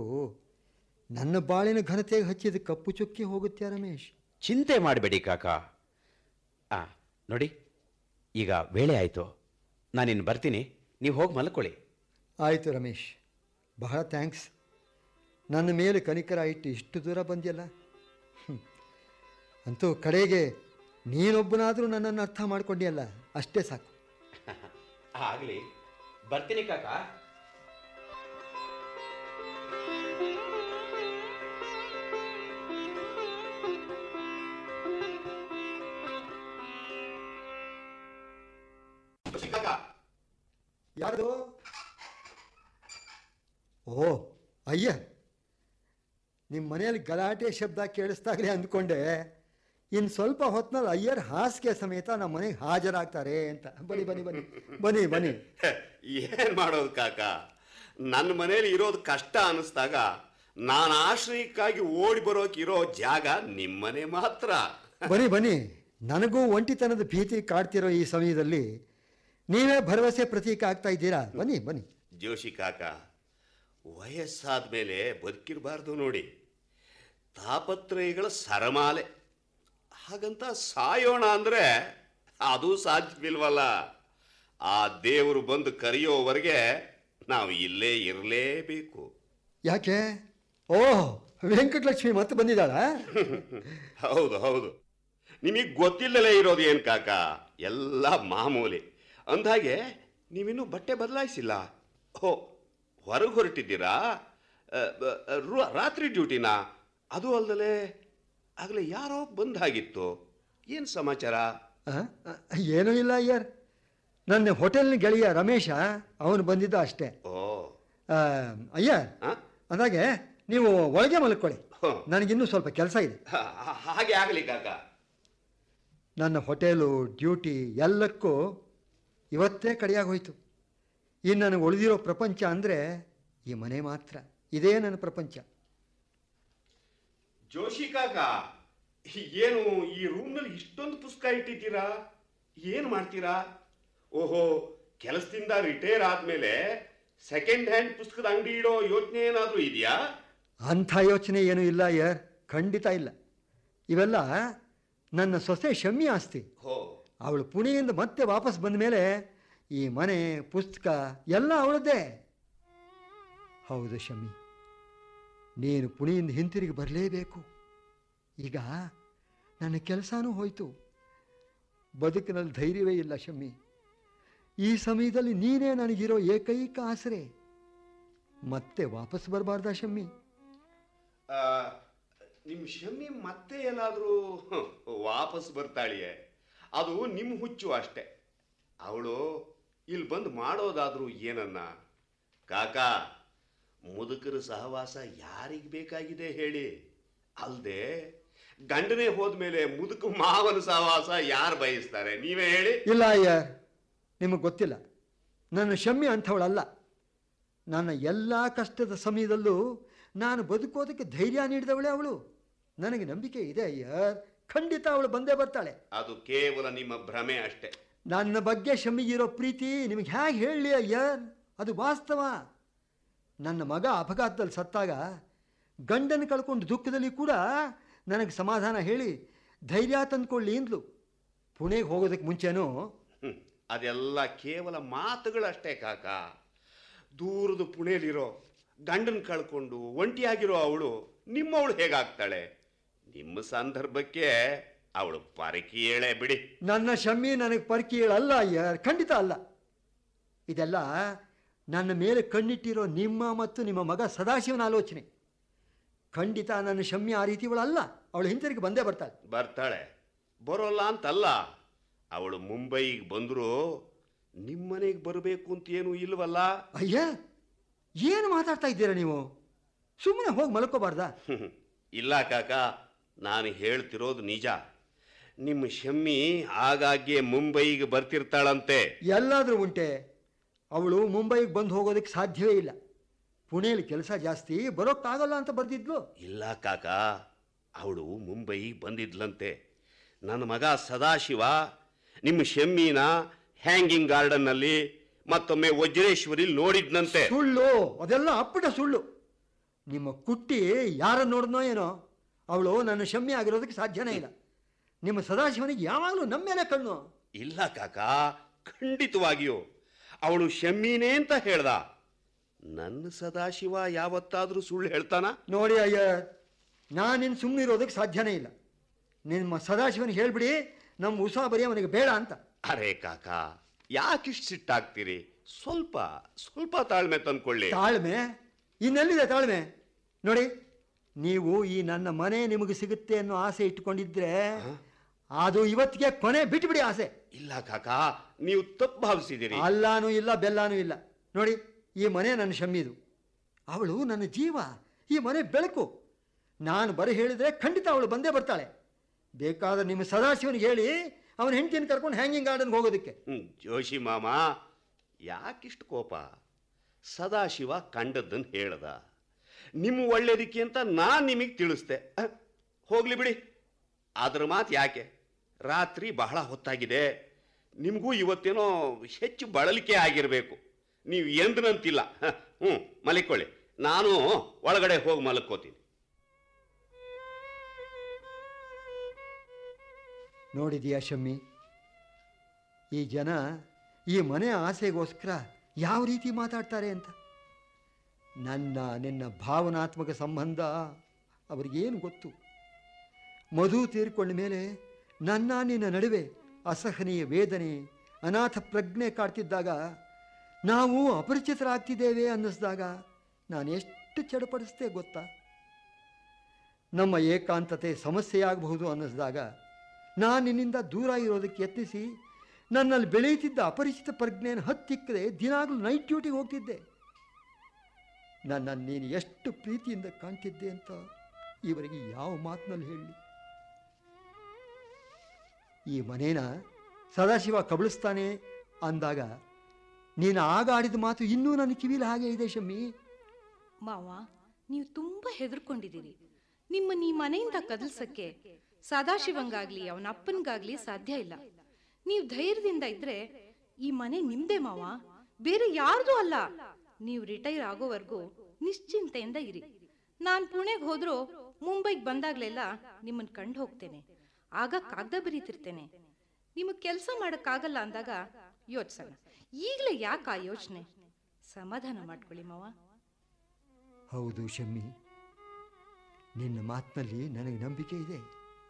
S2: ನನ್ನ ಬಾಳಿನ ಘನತೆಗೆ ಹಚ್ಚಿದ ಕಪ್ಪು ಚುಕ್ಕಿ ಹೋಗುತ್ತೆ ರಮೇಶ್
S3: ಚಿಂತೆ ಮಾಡಬೇಡಿ ಕಾಕ ಆ ನೋಡಿ ಈಗ ವೇಳೆ ಆಯಿತು ನಾನಿನ್ನು ಬರ್ತೀನಿ ನೀವು ಹೋಗಿ ಮಲ್ಕೊಳ್ಳಿ
S2: ಆಯಿತು ರಮೇಶ್ ಬಹಳ ಥ್ಯಾಂಕ್ಸ್ ನನ್ನ ಮೇಲೆ ಕನಿಕರ ಇಟ್ಟು ಇಷ್ಟು ದೂರ ಬಂದ್ಯಲ್ಲ ಹ್ಮ್. ಅಂತೂ ಕಡೆಗೆ ನೀನೊಬ್ಬನಾದರೂ ನನ್ನನ್ನು ಅರ್ಥ ಮಾಡ್ಕೊಂಡಿಯಲ್ಲ ಅಷ್ಟೇ ಸಾಕು
S3: ಆಗಲಿ ಬರ್ತೀನಿ ಕಾಕ
S2: ಯಾರು ಓ ಅಯ್ಯ ನಿಮ್ಮ ಮನೆಯಲ್ಲಿ ಗಲಾಟೆ ಶಬ್ದ ಕೇಳಿಸ್ದಾಗಲೇ ಅಂದ್ಕೊಂಡೆ ಇನ್ನು ಸ್ವಲ್ಪ ಹೊತ್ನಲ್ಲಿ ಅಯ್ಯರ್ ಹಾಸಿಗೆ ಸಮೇತ ನಮ್ಮ ಮನೆಗೆ ಹಾಜರಾಗ್ತಾರೆ ಅಂತ ಬನ್ನಿ ಬನ್ನಿ ಬನ್ನಿ ಬನ್ನಿ ಬನ್ನಿ
S8: ಏನ್ ಮಾಡೋದು ಕಾಕ ನನ್ನ ಮನೇಲಿ ಇರೋದು ಕಷ್ಟ ಅನ್ನಿಸ್ದಾಗ ನಾನು ಆಶ್ರಯಕ್ಕಾಗಿ ಓಡಿ ಬರೋಕೆ ಇರೋ ಜಾಗ ನಿಮ್ಮನೆ ಮಾತ್ರ
S2: ಬನ್ನಿ ಬನ್ನಿ ನನಗೂ ಒಂಟಿತನದ ಭೀತಿ ಕಾಡ್ತಿರೋ ಈ ಸಮಯದಲ್ಲಿ ನೀವೇ ಭರವಸೆ ಪ್ರತೀಕ ಆಗ್ತಾ ಇದ್ದೀರಾ ಬನ್ನಿ ಬನ್ನಿ
S8: ಜೋಶಿ ಕಾಕ ವಯಸ್ಸಾದ ಮೇಲೆ ಬದುಕಿರಬಾರ್ದು ನೋಡಿ ತಾಪತ್ರಯಗಳ ಸರಮಾಲೆ ಹಾಗಂತ ಸಾಯೋಣ ಅಂದ್ರೆ ಅದು ಸಾಧ್ಯವಿಲ್ವಲ್ಲ ಆ ದೇವರು ಬಂದು ಕರೆಯೋವರೆಗೆ ನಾವು ಇಲ್ಲೇ ಇರಲೇಬೇಕು
S2: ಯಾಕೆ ಓಹ್ ವೆಂಕಟಲಕ್ಷ್ಮಿ ಮತ್ತೆ ಬಂದಿದ್ದಾಳಾ
S8: ಹೌದು ಹೌದು ನಿಮಗೆ ಗೊತ್ತಿಲ್ಲಲೇ ಇರೋದು ಏನು ಕಾಕ ಎಲ್ಲ ಮಾಮೂಲಿ ಅಂದ್ಹಾಗೆ ನೀವಿನ್ನೂ ಬಟ್ಟೆ ಬದಲಾಯಿಸಿಲ್ಲ ಓ ಹೊರಗೆ ಹೊರಟಿದ್ದೀರಾ ಅ, ಬ, ರು- ರಾತ್ರಿ ಡ್ಯೂಟಿನಾ ಅದು ಅಲ್ದಲೆ ಆಗಲೇ ಯಾರೋ ಬಂದಾಗಿತ್ತು ಏನು ಸಮಾಚಾರ
S2: ಆ? ಆ, ಏನೂ ಇಲ್ಲ ಅಯ್ಯರ್ ನನ್ನ ಹೋಟೆಲ್ನ ಗೆಳೆಯ ರಮೇಶ ಅವನು ಬಂದಿದ್ದ ಅಷ್ಟೇ
S8: ಓ
S2: ಆ, ಅಯ್ಯರ್
S8: ಆ?
S2: ಅಂದಾಗೆ ನೀವು ಒಳಗೆ ಮಲ್ಕೊಳ್ಳಿ
S8: ಹ.
S2: ನನಗಿನ್ನೂ ಸ್ವಲ್ಪ ಕೆಲಸ ಇದೆ
S8: ಹ- ಹ- ಹಾಗೆ ಆಗಲಿ ಕಾಕ
S2: ನನ್ನ ಹೋಟೆಲು ಡ್ಯೂಟಿ ಎಲ್ಲಕ್ಕೂ ಇವತ್ತೇ ಕಡೆಯಾಗಿ ಹೋಯಿತು ಇನ್ನು ನನಗೆ ಉಳಿದಿರೋ ಪ್ರಪಂಚ ಅಂದರೆ ಈ ಮನೆ ಮಾತ್ರ ಇದೇ ನನ್ನ ಪ್ರಪಂಚ
S8: ಜೋಶಿ ಕಾಕ ಏನು ಈ ರೂಮ್ನಲ್ಲಿ ಇಷ್ಟೊಂದು ಪುಸ್ತಕ ಇಟ್ಟಿದ್ದೀರಾ ಏನು ಮಾಡ್ತೀರಾ ಓಹೋ ಕೆಲಸದಿಂದ ರಿಟೈರ್ ಆದ್ಮೇಲೆ ಸೆಕೆಂಡ್ ಹ್ಯಾಂಡ್ ಪುಸ್ತಕದ ಅಂಗಡಿ ಇಡೋ ಯೋಚನೆ ಏನಾದರೂ ಇದೆಯಾ
S2: ಅಂಥ ಯೋಚನೆ ಏನೂ ಇಲ್ಲ ಯರ್ ಖಂಡಿತ ಇಲ್ಲ ಇವೆಲ್ಲ ನನ್ನ ಸೊಸೆ ಶಮ್ಮಿ ಆಸ್ತಿ
S8: ಹೋ
S2: ಅವಳು ಪುಣೆಯಿಂದ ಮತ್ತೆ ವಾಪಸ್ ಬಂದ ಮೇಲೆ ಈ ಮನೆ ಪುಸ್ತಕ ಎಲ್ಲ ಅವಳದ್ದೇ ಹೌದು ಶಮ್ಮಿ ನೀನು ಪುಣೆಯಿಂದ ಹಿಂತಿರುಗಿ ಬರಲೇಬೇಕು ಈಗ ನನ್ನ ಕೆಲಸನೂ ಹೋಯಿತು ಬದುಕಿನಲ್ಲಿ ಧೈರ್ಯವೇ ಇಲ್ಲ ಶಮ್ಮಿ ಈ ಸಮಯದಲ್ಲಿ ನೀನೇ ನನಗಿರೋ ಏಕೈಕ ಆಸರೆ ಮತ್ತೆ ವಾಪಸ್ ಬರಬಾರ್ದಾ ಶಮ್ಮಿ
S8: ಆ, ನಿಮ್ ಶಮ್ಮಿ ಮತ್ತೆ ಎಲ್ಲಾದರೂ ವಾಪಸ್ ಬರ್ತಾಳಿಯೇ ಅದು ನಿಮ್ಮ ಹುಚ್ಚು ಅಷ್ಟೆ ಅವಳು ಇಲ್ಲಿ ಬಂದು ಮಾಡೋದಾದ್ರೂ ಏನನ್ನ ಕಾಕ ಮುದುಕರ ಸಹವಾಸ ಯಾರಿಗೆ ಬೇಕಾಗಿದೆ ಹೇಳಿ ಅಲ್ದೆ ಗಂಡನೇ ಹೋದ್ಮೇಲೆ ಮುದುಕ ಮಾವನ ಸಹವಾಸ ಯಾರು ಬಯಸ್ತಾರೆ ನೀವೇ ಹೇಳಿ
S2: ಇಲ್ಲ ಅಯ್ಯ ನಿಮಗೆ ಗೊತ್ತಿಲ್ಲ ನನ್ನ ಶಮ್ಮಿ ಅಂಥವಳಲ್ಲ ನನ್ನ ಎಲ್ಲ ಕಷ್ಟದ ಸಮಯದಲ್ಲೂ ನಾನು ಬದುಕೋದಕ್ಕೆ ಧೈರ್ಯ ನೀಡಿದವಳೇ ಅವಳು ನನಗೆ ನಂಬಿಕೆ ಇದೆ ಅಯ್ಯರ್ ಖಂಡಿತ ಅವಳು ಬಂದೇ ಬರ್ತಾಳೆ
S8: ಅದು ಕೇವಲ ನಿಮ್ಮ ಭ್ರಮೆ ಅಷ್ಟೆ
S2: ನನ್ನ ಬಗ್ಗೆ ಶಮ್ಮಿಗಿರೋ ಪ್ರೀತಿ ನಿಮಗೆ ಹೇಗೆ ಹೇಳಲಿ ಅಯ್ಯರ್ ಅದು ವಾಸ್ತವ ನನ್ನ ಮಗ ಅಪಘಾತದಲ್ಲಿ ಸತ್ತಾಗ ಗಂಡನ ಕಳ್ಕೊಂಡು ದುಃಖದಲ್ಲಿ ಕೂಡ ನನಗೆ ಸಮಾಧಾನ ಹೇಳಿ ಧೈರ್ಯ ತಂದ್ಕೊಳ್ಳಿ ಅಂದ್ಲು ಪುಣೆಗೆ ಹೋಗೋದಕ್ಕೆ ಮುಂಚೆನೂ
S8: ಹ್ಮ್. ಅದೆಲ್ಲ ಕೇವಲ ಮಾತುಗಳಷ್ಟೇ ಕಾಕ ದೂರದ ಪುಣೆಯಲ್ಲಿರೋ ಗಂಡನ್ ಕಳ್ಕೊಂಡು ಒಂಟಿಯಾಗಿರೋ ಅವಳು ನಿಮ್ಮವಳು ಹೇಗಾಗ್ತಾಳೆ ನಿಮ್ಮ ಸಂದರ್ಭಕ್ಕೆ ಅವಳು ಪರಕೀಯಳೆ ಬಿಡಿ
S2: ನನ್ನ ಶಮ್ಮಿ ನನಗೆ ಪರ್ಕೀಳಲ್ಲ ಅಯ್ಯರ್ ಖಂಡಿತ ಅಲ್ಲ ಇದೆಲ್ಲ ನನ್ನ ಮೇಲೆ ಕಣ್ಣಿಟ್ಟಿರೋ ನಿಮ್ಮ ಮತ್ತು ನಿಮ್ಮ ಮಗ ಸದಾಶಿವನ ಆಲೋಚನೆ ಖಂಡಿತ ನನ್ನ ಶಮ್ಮಿ ಆ ರೀತಿಯವಳಲ್ಲ ಅವಳು ಹಿಂತಿರುಗಿ ಬಂದೇ ಬರ್ತಾಳೆ
S8: ಬರ್ತಾಳೆ ಬರೋಲ್ಲ ಅಂತಲ್ಲ ಅವಳು ಮುಂಬೈಗೆ ಬಂದರೂ ನಿಮ್ಮನೆಗೆ ಬರಬೇಕು ಅಂತ ಏನೂ ಇಲ್ವಲ್ಲ
S2: ಅಯ್ಯ ಏನು ಮಾತಾಡ್ತಾ ಇದ್ದೀರಾ ನೀವು ಸುಮ್ಮನೆ ಹೋಗಿ ಮಲ್ಕೋಬಾರ್ದಾ
S8: ಹ್ಮ್. ಇಲ್ಲ ಕಾಕ ನಾನು ಹೇಳ್ತಿರೋದು ನಿಜ ನಿಮ್ಮ ಶಮ್ಮಿ ಆಗಾಗ್ಗೆ ಮುಂಬೈಗೆ ಬರ್ತಿರ್ತಾಳಂತೆ
S2: ಎಲ್ಲಾದರೂ ಉಂಟೆ ಅವಳು ಮುಂಬೈಗೆ ಬಂದು ಹೋಗೋದಕ್ಕೆ ಸಾಧ್ಯವೇ ಇಲ್ಲ ಪುಣೆಯಲ್ಲಿ ಕೆಲಸ ಜಾಸ್ತಿ ಬರೋಕ್ಕಾಗಲ್ಲ ಅಂತ ಬರ್ದಿದ್ಲು
S8: ಇಲ್ಲ ಕಾಕ ಅವಳು ಮುಂಬೈಗೆ ಬಂದಿದ್ಲಂತೆ ನನ್ನ ಮಗ ಸದಾಶಿವ ನಿಮ್ಮ ಶಮ್ಮಿನ ಹ್ಯಾಂಗಿಂಗ್ ಗಾರ್ಡನ್ನಲ್ಲಿ ಮತ್ತೊಮ್ಮೆ ವಜ್ರೇಶ್ವರಿಲ್ ನೋಡಿದ್ನಂತೆ
S2: ಸುಳ್ಳು ಅದೆಲ್ಲ ಅಪ್ಪಟ ಸುಳ್ಳು ನಿಮ್ಮ ಕುಟ್ಟಿ ಯಾರನ್ನು ನೋಡಿದ್ನೋ ಏನೋ ಅವಳು ನನ್ನ ಶಮ್ಮಿ ಆಗಿರೋದಕ್ಕೆ ಸಾಧ್ಯನೇ ಇಲ್ಲ ನಿಮ್ಮ ಸದಾಶಿವನಿಗೆ ಯಾವಾಗಲೂ ನಮ್ಮ ಮೇಲೆ ಕಣ್ಣು
S8: ಇಲ್ಲ ಕಾಕ ಖಂಡಿತವಾಗಿಯೂ ಅವಳು ಶಮ್ಮೀನೇ ಅಂತ ಹೇಳ್ದ ನನ್ನ ಸದಾಶಿವ ಯಾವತ್ತಾದ್ರೂ ಸುಳ್ಳು ಹೇಳ್ತಾನ
S2: ನೋಡಿ ಅಯ್ಯ ನಾನು ನಿನ್ನ ಸುಮ್ಮನೆ ಇರೋದಕ್ಕೆ ಸಾಧ್ಯನೇ ಇಲ್ಲ ನಿಮ್ಮ ಸದಾಶಿವನಿಗೆ ಹೇಳ್ಬಿಡಿ ನಮ್ಮ ಉಸಾಬರಿ ಅವನಿಗೆ ಬೇಡ ಅಂತ
S8: ಅರೆ ಕಾಕ ಯಾಕಿಷ್ಟು ಸಿಟ್ಟಾಗ್ತೀರಿ ಸ್ವಲ್ಪ ಸ್ವಲ್ಪ ತಾಳ್ಮೆ ತಂದ್ಕೊಳ್ಳಿ
S2: ತಾಳ್ಮೆ ಇನ್ನೆಲ್ಲಿದೆ ತಾಳ್ಮೆ ನೋಡಿ ನೀವು ಈ ನನ್ನ ಮನೆ ನಿಮಗೆ ಸಿಗುತ್ತೆ ಅನ್ನೋ ಆಸೆ ಇಟ್ಕೊಂಡಿದ್ರೆ ಅದು ಇವತ್ತಿಗೆ ಕೊನೆ ಬಿಟ್ಬಿಡಿ ಆಸೆ
S8: ಇಲ್ಲ ಕಾಕ ನೀವು ತಪ್ಪು ಭಾವಿಸಿದಿರಿ
S2: ಅಲ್ಲಾನೂ ಇಲ್ಲ ಬೆಲ್ಲಾನೂ ಇಲ್ಲ ನೋಡಿ ಈ ಮನೆ ನನ್ನ ಶಮ್ಮಿದು ಅವಳು ನನ್ನ ಜೀವ ಈ ಮನೆ ಬೆಳಕು ನಾನು ಬರೀ ಹೇಳಿದ್ರೆ ಖಂಡಿತ ಅವಳು ಬಂದೇ ಬರ್ತಾಳೆ ಬೇಕಾದ್ರೆ ನಿಮ್ಮ ಸದಾಶಿವನಿಗೆ ಹೇಳಿ ಅವನ ಹೆಂಡತಿನ ಕರ್ಕೊಂಡು ಹ್ಯಾಂಗಿಂಗ್ ಗಾರ್ಡನ್ಗೆ ಹೋಗೋದಕ್ಕೆ
S8: ಹ್ಮ್, ಜೋಶಿ ಮಾಮ ಯಾಕಿಷ್ಟು ಕೋಪ ಸದಾಶಿವ ಕಂಡದ್ದನ್ನು ಹೇಳ್ದ ನಿಮ್ಮ ಒಳ್ಳೇದಕ್ಕೆ ಅಂತ ನಾನು ನಿಮಗೆ ತಿಳಿಸ್ದೆ ಅಹ್, ಹೋಗ್ಲಿ ಬಿಡಿ ಅದ್ರ ಮಾತು ಯಾಕೆ ರಾತ್ರಿ ಬಹಳ ಹೊತ್ತಾಗಿದೆ ನಿಮಗೂ ಇವತ್ತೇನೋ ಹೆಚ್ಚು ಬಳಲಿಕೆ ಆಗಿರಬೇಕು ನೀವು ಎಂದನಂತಿಲ್ಲ ಹ, ಹ್ಞೂ ಮಲಿಕೊಳ್ಳಿ ನಾನು ಒಳಗಡೆ ಹೋಗಿ ಮಲ್ಕೋತೀನಿ
S2: ನೋಡಿದೀಯಾ ಶಮ್ಮಿ ಈ ಜನ ಈ ಮನೆ ಆಸೆಗೋಸ್ಕರ ಯಾವ ರೀತಿ ಮಾತಾಡ್ತಾರೆ ಅಂತ ನನ್ನ ನಿನ್ನ ಭಾವನಾತ್ಮಕ ಸಂಬಂಧ ಅವ್ರಿಗೇನು ಗೊತ್ತು ಮಧು ತೀರ್ಕೊಂಡ ಮೇಲೆ ನನ್ನ ನಿನ್ನ ನಡುವೆ ಅಸಹನೀಯ ವೇದನೆ ಅನಾಥ ಪ್ರಜ್ಞೆ ಕಾಡ್ತಿದ್ದಾಗ ನಾವು ಅಪರಿಚಿತರಾಗ್ತಿದ್ದೇವೆ ಅನ್ನಿಸ್ದಾಗ ನಾನು ಎಷ್ಟು ಚಡಪಡಿಸ್ದೆ ಗೊತ್ತಾ ನಮ್ಮ ಏಕಾಂತತೆ ಸಮಸ್ಯೆಯಾಗಬಹುದು ಅನ್ನಿಸಿದಾಗ ನಾನು ನಿನ್ನಿಂದ ದೂರ ಇರೋದಕ್ಕೆ ಯತ್ನಿಸಿ ನನ್ನಲ್ಲಿ ಬೆಳೆಯುತ್ತಿದ್ದ ಅಪರಿಚಿತ ಪ್ರಜ್ಞೆಯನ್ನು ಹತ್ತಿಕ್ಕದೆ ದಿನಾಗಲೂ ನೈಟ್ ಡ್ಯೂಟಿಗೆ ಹೋಗ್ತಿದ್ದೆ ನನ್ನನ್ನು ನೀನು ಎಷ್ಟು ಪ್ರೀತಿಯಿಂದ ಕಾಣ್ತಿದ್ದೆ ಅಂತ ಇವರಿಗೆ ಯಾವ ಮಾತಿನಲ್ಲಿ ಹೇಳಲಿ ಈ ಮನೇನ ಸದಾಶಿವ ಕಬಳಿಸ್ತಾನೆ ಅಂದಾಗ ನೀನು ಆಗ ಆಡಿದ ಮಾತು ಇನ್ನೂ ನನ್ನ ಕಿವಿಲಿ ಹಾಗೆ ಇದೆ ಶಮ್ಮಿ
S10: ಮಾವ ನೀವು ತುಂಬಾ ಹೆದರ್ಕೊಂಡಿದ್ದೀರಿ ನಿಮ್ಮನ್ನ ಈ ಮನೆಯಿಂದ ಕದಲ್ಸಕ್ಕೆ ಸದಾಶಿವಂಗಾಗ್ಲಿ ಅವನ ಅಪ್ಪನ್ಗಾಗ್ಲಿ ಸಾಧ್ಯ ಇಲ್ಲ ನೀವು ಧೈರ್ಯದಿಂದ ಇದ್ರೆ ಈ ಮನೆ ನಿಮ್ದೇ ಮಾವ ಬೇರೆ ಯಾರ್ದೂ ಅಲ್ಲ ನೀವು ರಿಟೈರ್ ಆಗೋವರೆಗೂ ನಿಶ್ಚಿಂತೆಯಿಂದ ಇರಿ ನಾನ್ ಪುಣೆಗೆ ಹೋದ್ರೂ ಮುಂಬೈಗೆ ಬಂದಾಗ್ಲೆಲ್ಲ ನಿಮ್ಮನ್ನ ಕಂಡು ಹೋಗ್ತೇನೆ ಆಗ ಕಾಗ್ದ ಬರೀತಿರ್ತೇನೆ ನಿಮಗೆ ಕೆಲಸ ಮಾಡಕ್ಕಾಗಲ್ಲ ಅಂದಾಗ ಯೋಚಿಸೋಣ ಈಗಲೇ ಯಾಕೆ ಆ ಯೋಚನೆ ಸಮಾಧಾನ ಮಾಡ್ಕೊಳ್ಳಿ ಮಾವ
S2: ಹೌದು ಶಮ್ಮಿ ನಿನ್ನ ಮಾತಿನಲ್ಲಿ ನನಗೆ ನಂಬಿಕೆ ಇದೆ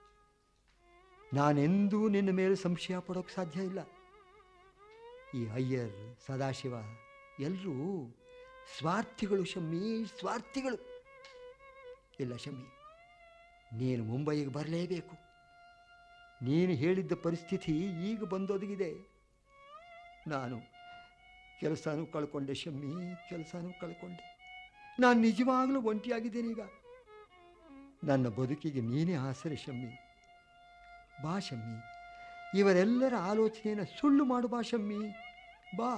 S2: ನಾನೆಂದೂ ನಿನ್ನ ಮೇಲೆ ಸಂಶಯ ಪಡೋಕ್ಕೆ ಸಾಧ್ಯ ಇಲ್ಲ ಈ ಅಯ್ಯರ್ ಸದಾಶಿವ ಎಲ್ಲರೂ ಸ್ವಾರ್ಥಿಗಳು ಶಮ್ಮಿ ಸ್ವಾರ್ಥಿಗಳು ಇಲ್ಲ ಶಮ್ಮಿ ನೀನು ಮುಂಬೈಗೆ ಬರಲೇಬೇಕು ನೀನು ಹೇಳಿದ್ದ ಪರಿಸ್ಥಿತಿ ಈಗ ಬಂದೊದಗಿದೆ ನಾನು ಕೆಲಸನೂ ಕಳ್ಕೊಂಡೆ ಶಮ್ಮಿ ಕೆಲಸನೂ ಕಳ್ಕೊಂಡೆ ನಾನು ನಿಜವಾಗಲೂ ಒಂಟಿಯಾಗಿದ್ದೀನಿ ಈಗ ನನ್ನ ಬದುಕಿಗೆ ನೀನೇ ಆಸರೆ ಶಮ್ಮಿ ಬಾ ಶಮ್ಮಿ ಇವರೆಲ್ಲರ ಆಲೋಚನೆಯನ್ನು ಸುಳ್ಳು ಮಾಡು ಬಾ ಶಮ್ಮಿ ಬಾ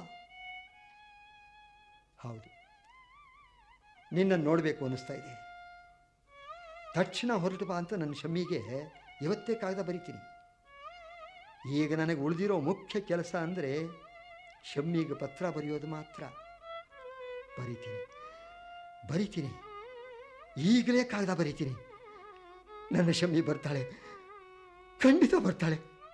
S2: ಹೌದು ನಿನ್ನನ್ನು ನೋಡಬೇಕು ಅನ್ನಿಸ್ತಾ ಇದೆ ತಕ್ಷಣ ಹೊರಟು ಬಾ ಅಂತ ನನ್ನ ಶಮ್ಮಿಗೆ ಇವತ್ತೇ ಕಾಗದ ಬರಿತೀನಿ ಈಗ ನನಗೆ ಉಳಿದಿರೋ ಮುಖ್ಯ ಕೆಲಸ ಅಂದರೆ ಶಮ್ಮಿಗೆ ಪತ್ರ ಬರೆಯೋದು ಮಾತ್ರ ಬರಿತೀನಿ ಬರಿತೀನಿ ಈಗಲೇ ಕಾಗದ ಬರಿತೀನಿ ನನ್ನ ಶಮ್ಮಿ ಬರ್ತಾಳೆ ಖಂಡಿತ ಬರ್ತಾಳೆ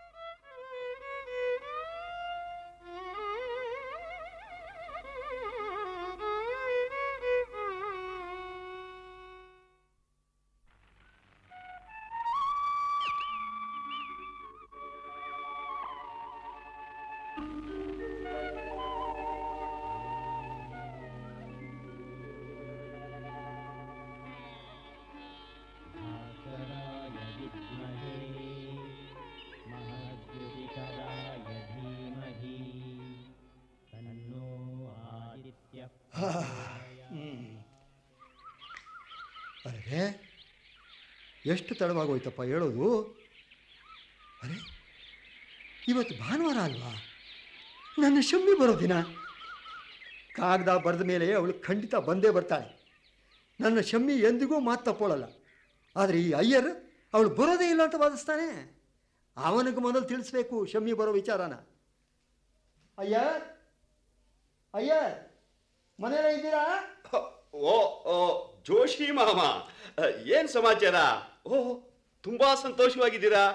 S2: ಅರೆ ಎಷ್ಟು ತಡವಾಗೋಯ್ತಪ್ಪ ಹೇಳೋದು ಅರೆ ಇವತ್ತು ಭಾನುವಾರ ಅಲ್ವಾ ನನ್ನ ಶಮ್ಮಿ ಬರೋ ದಿನ ಕಾಗದ ಬರೆದ ಮೇಲೆ ಅವಳು ಖಂಡಿತ ಬಂದೇ ಬರ್ತಾಳೆ ನನ್ನ ಶಮ್ಮಿ ಎಂದಿಗೂ ಮಾತು ತಪ್ಪೋಳಲ್ಲ ಆದರೆ ಈ ಅಯ್ಯರ್ ಅವಳು ಬರೋದೇ ಇಲ್ಲ ಅಂತ ವಾದಿಸ್ತಾನೆ ಅವನಿಗೆ ಮೊದಲು ತಿಳಿಸ್ಬೇಕು ಶಮ್ಮಿ ಬರೋ ವಿಚಾರನ ಅಯ್ಯರ್ ಅಯ್ಯರ್ ಮನೇಲಿ ಇದ್ದೀರಾ
S8: ಓ ಓ ಜೋಶಿ ಮಾಮ ಏನ್ ಸಮಾಚಾರ ಓ ತುಂಬಾ ಸಂತೋಷವಾಗಿದ್ದೀರಾ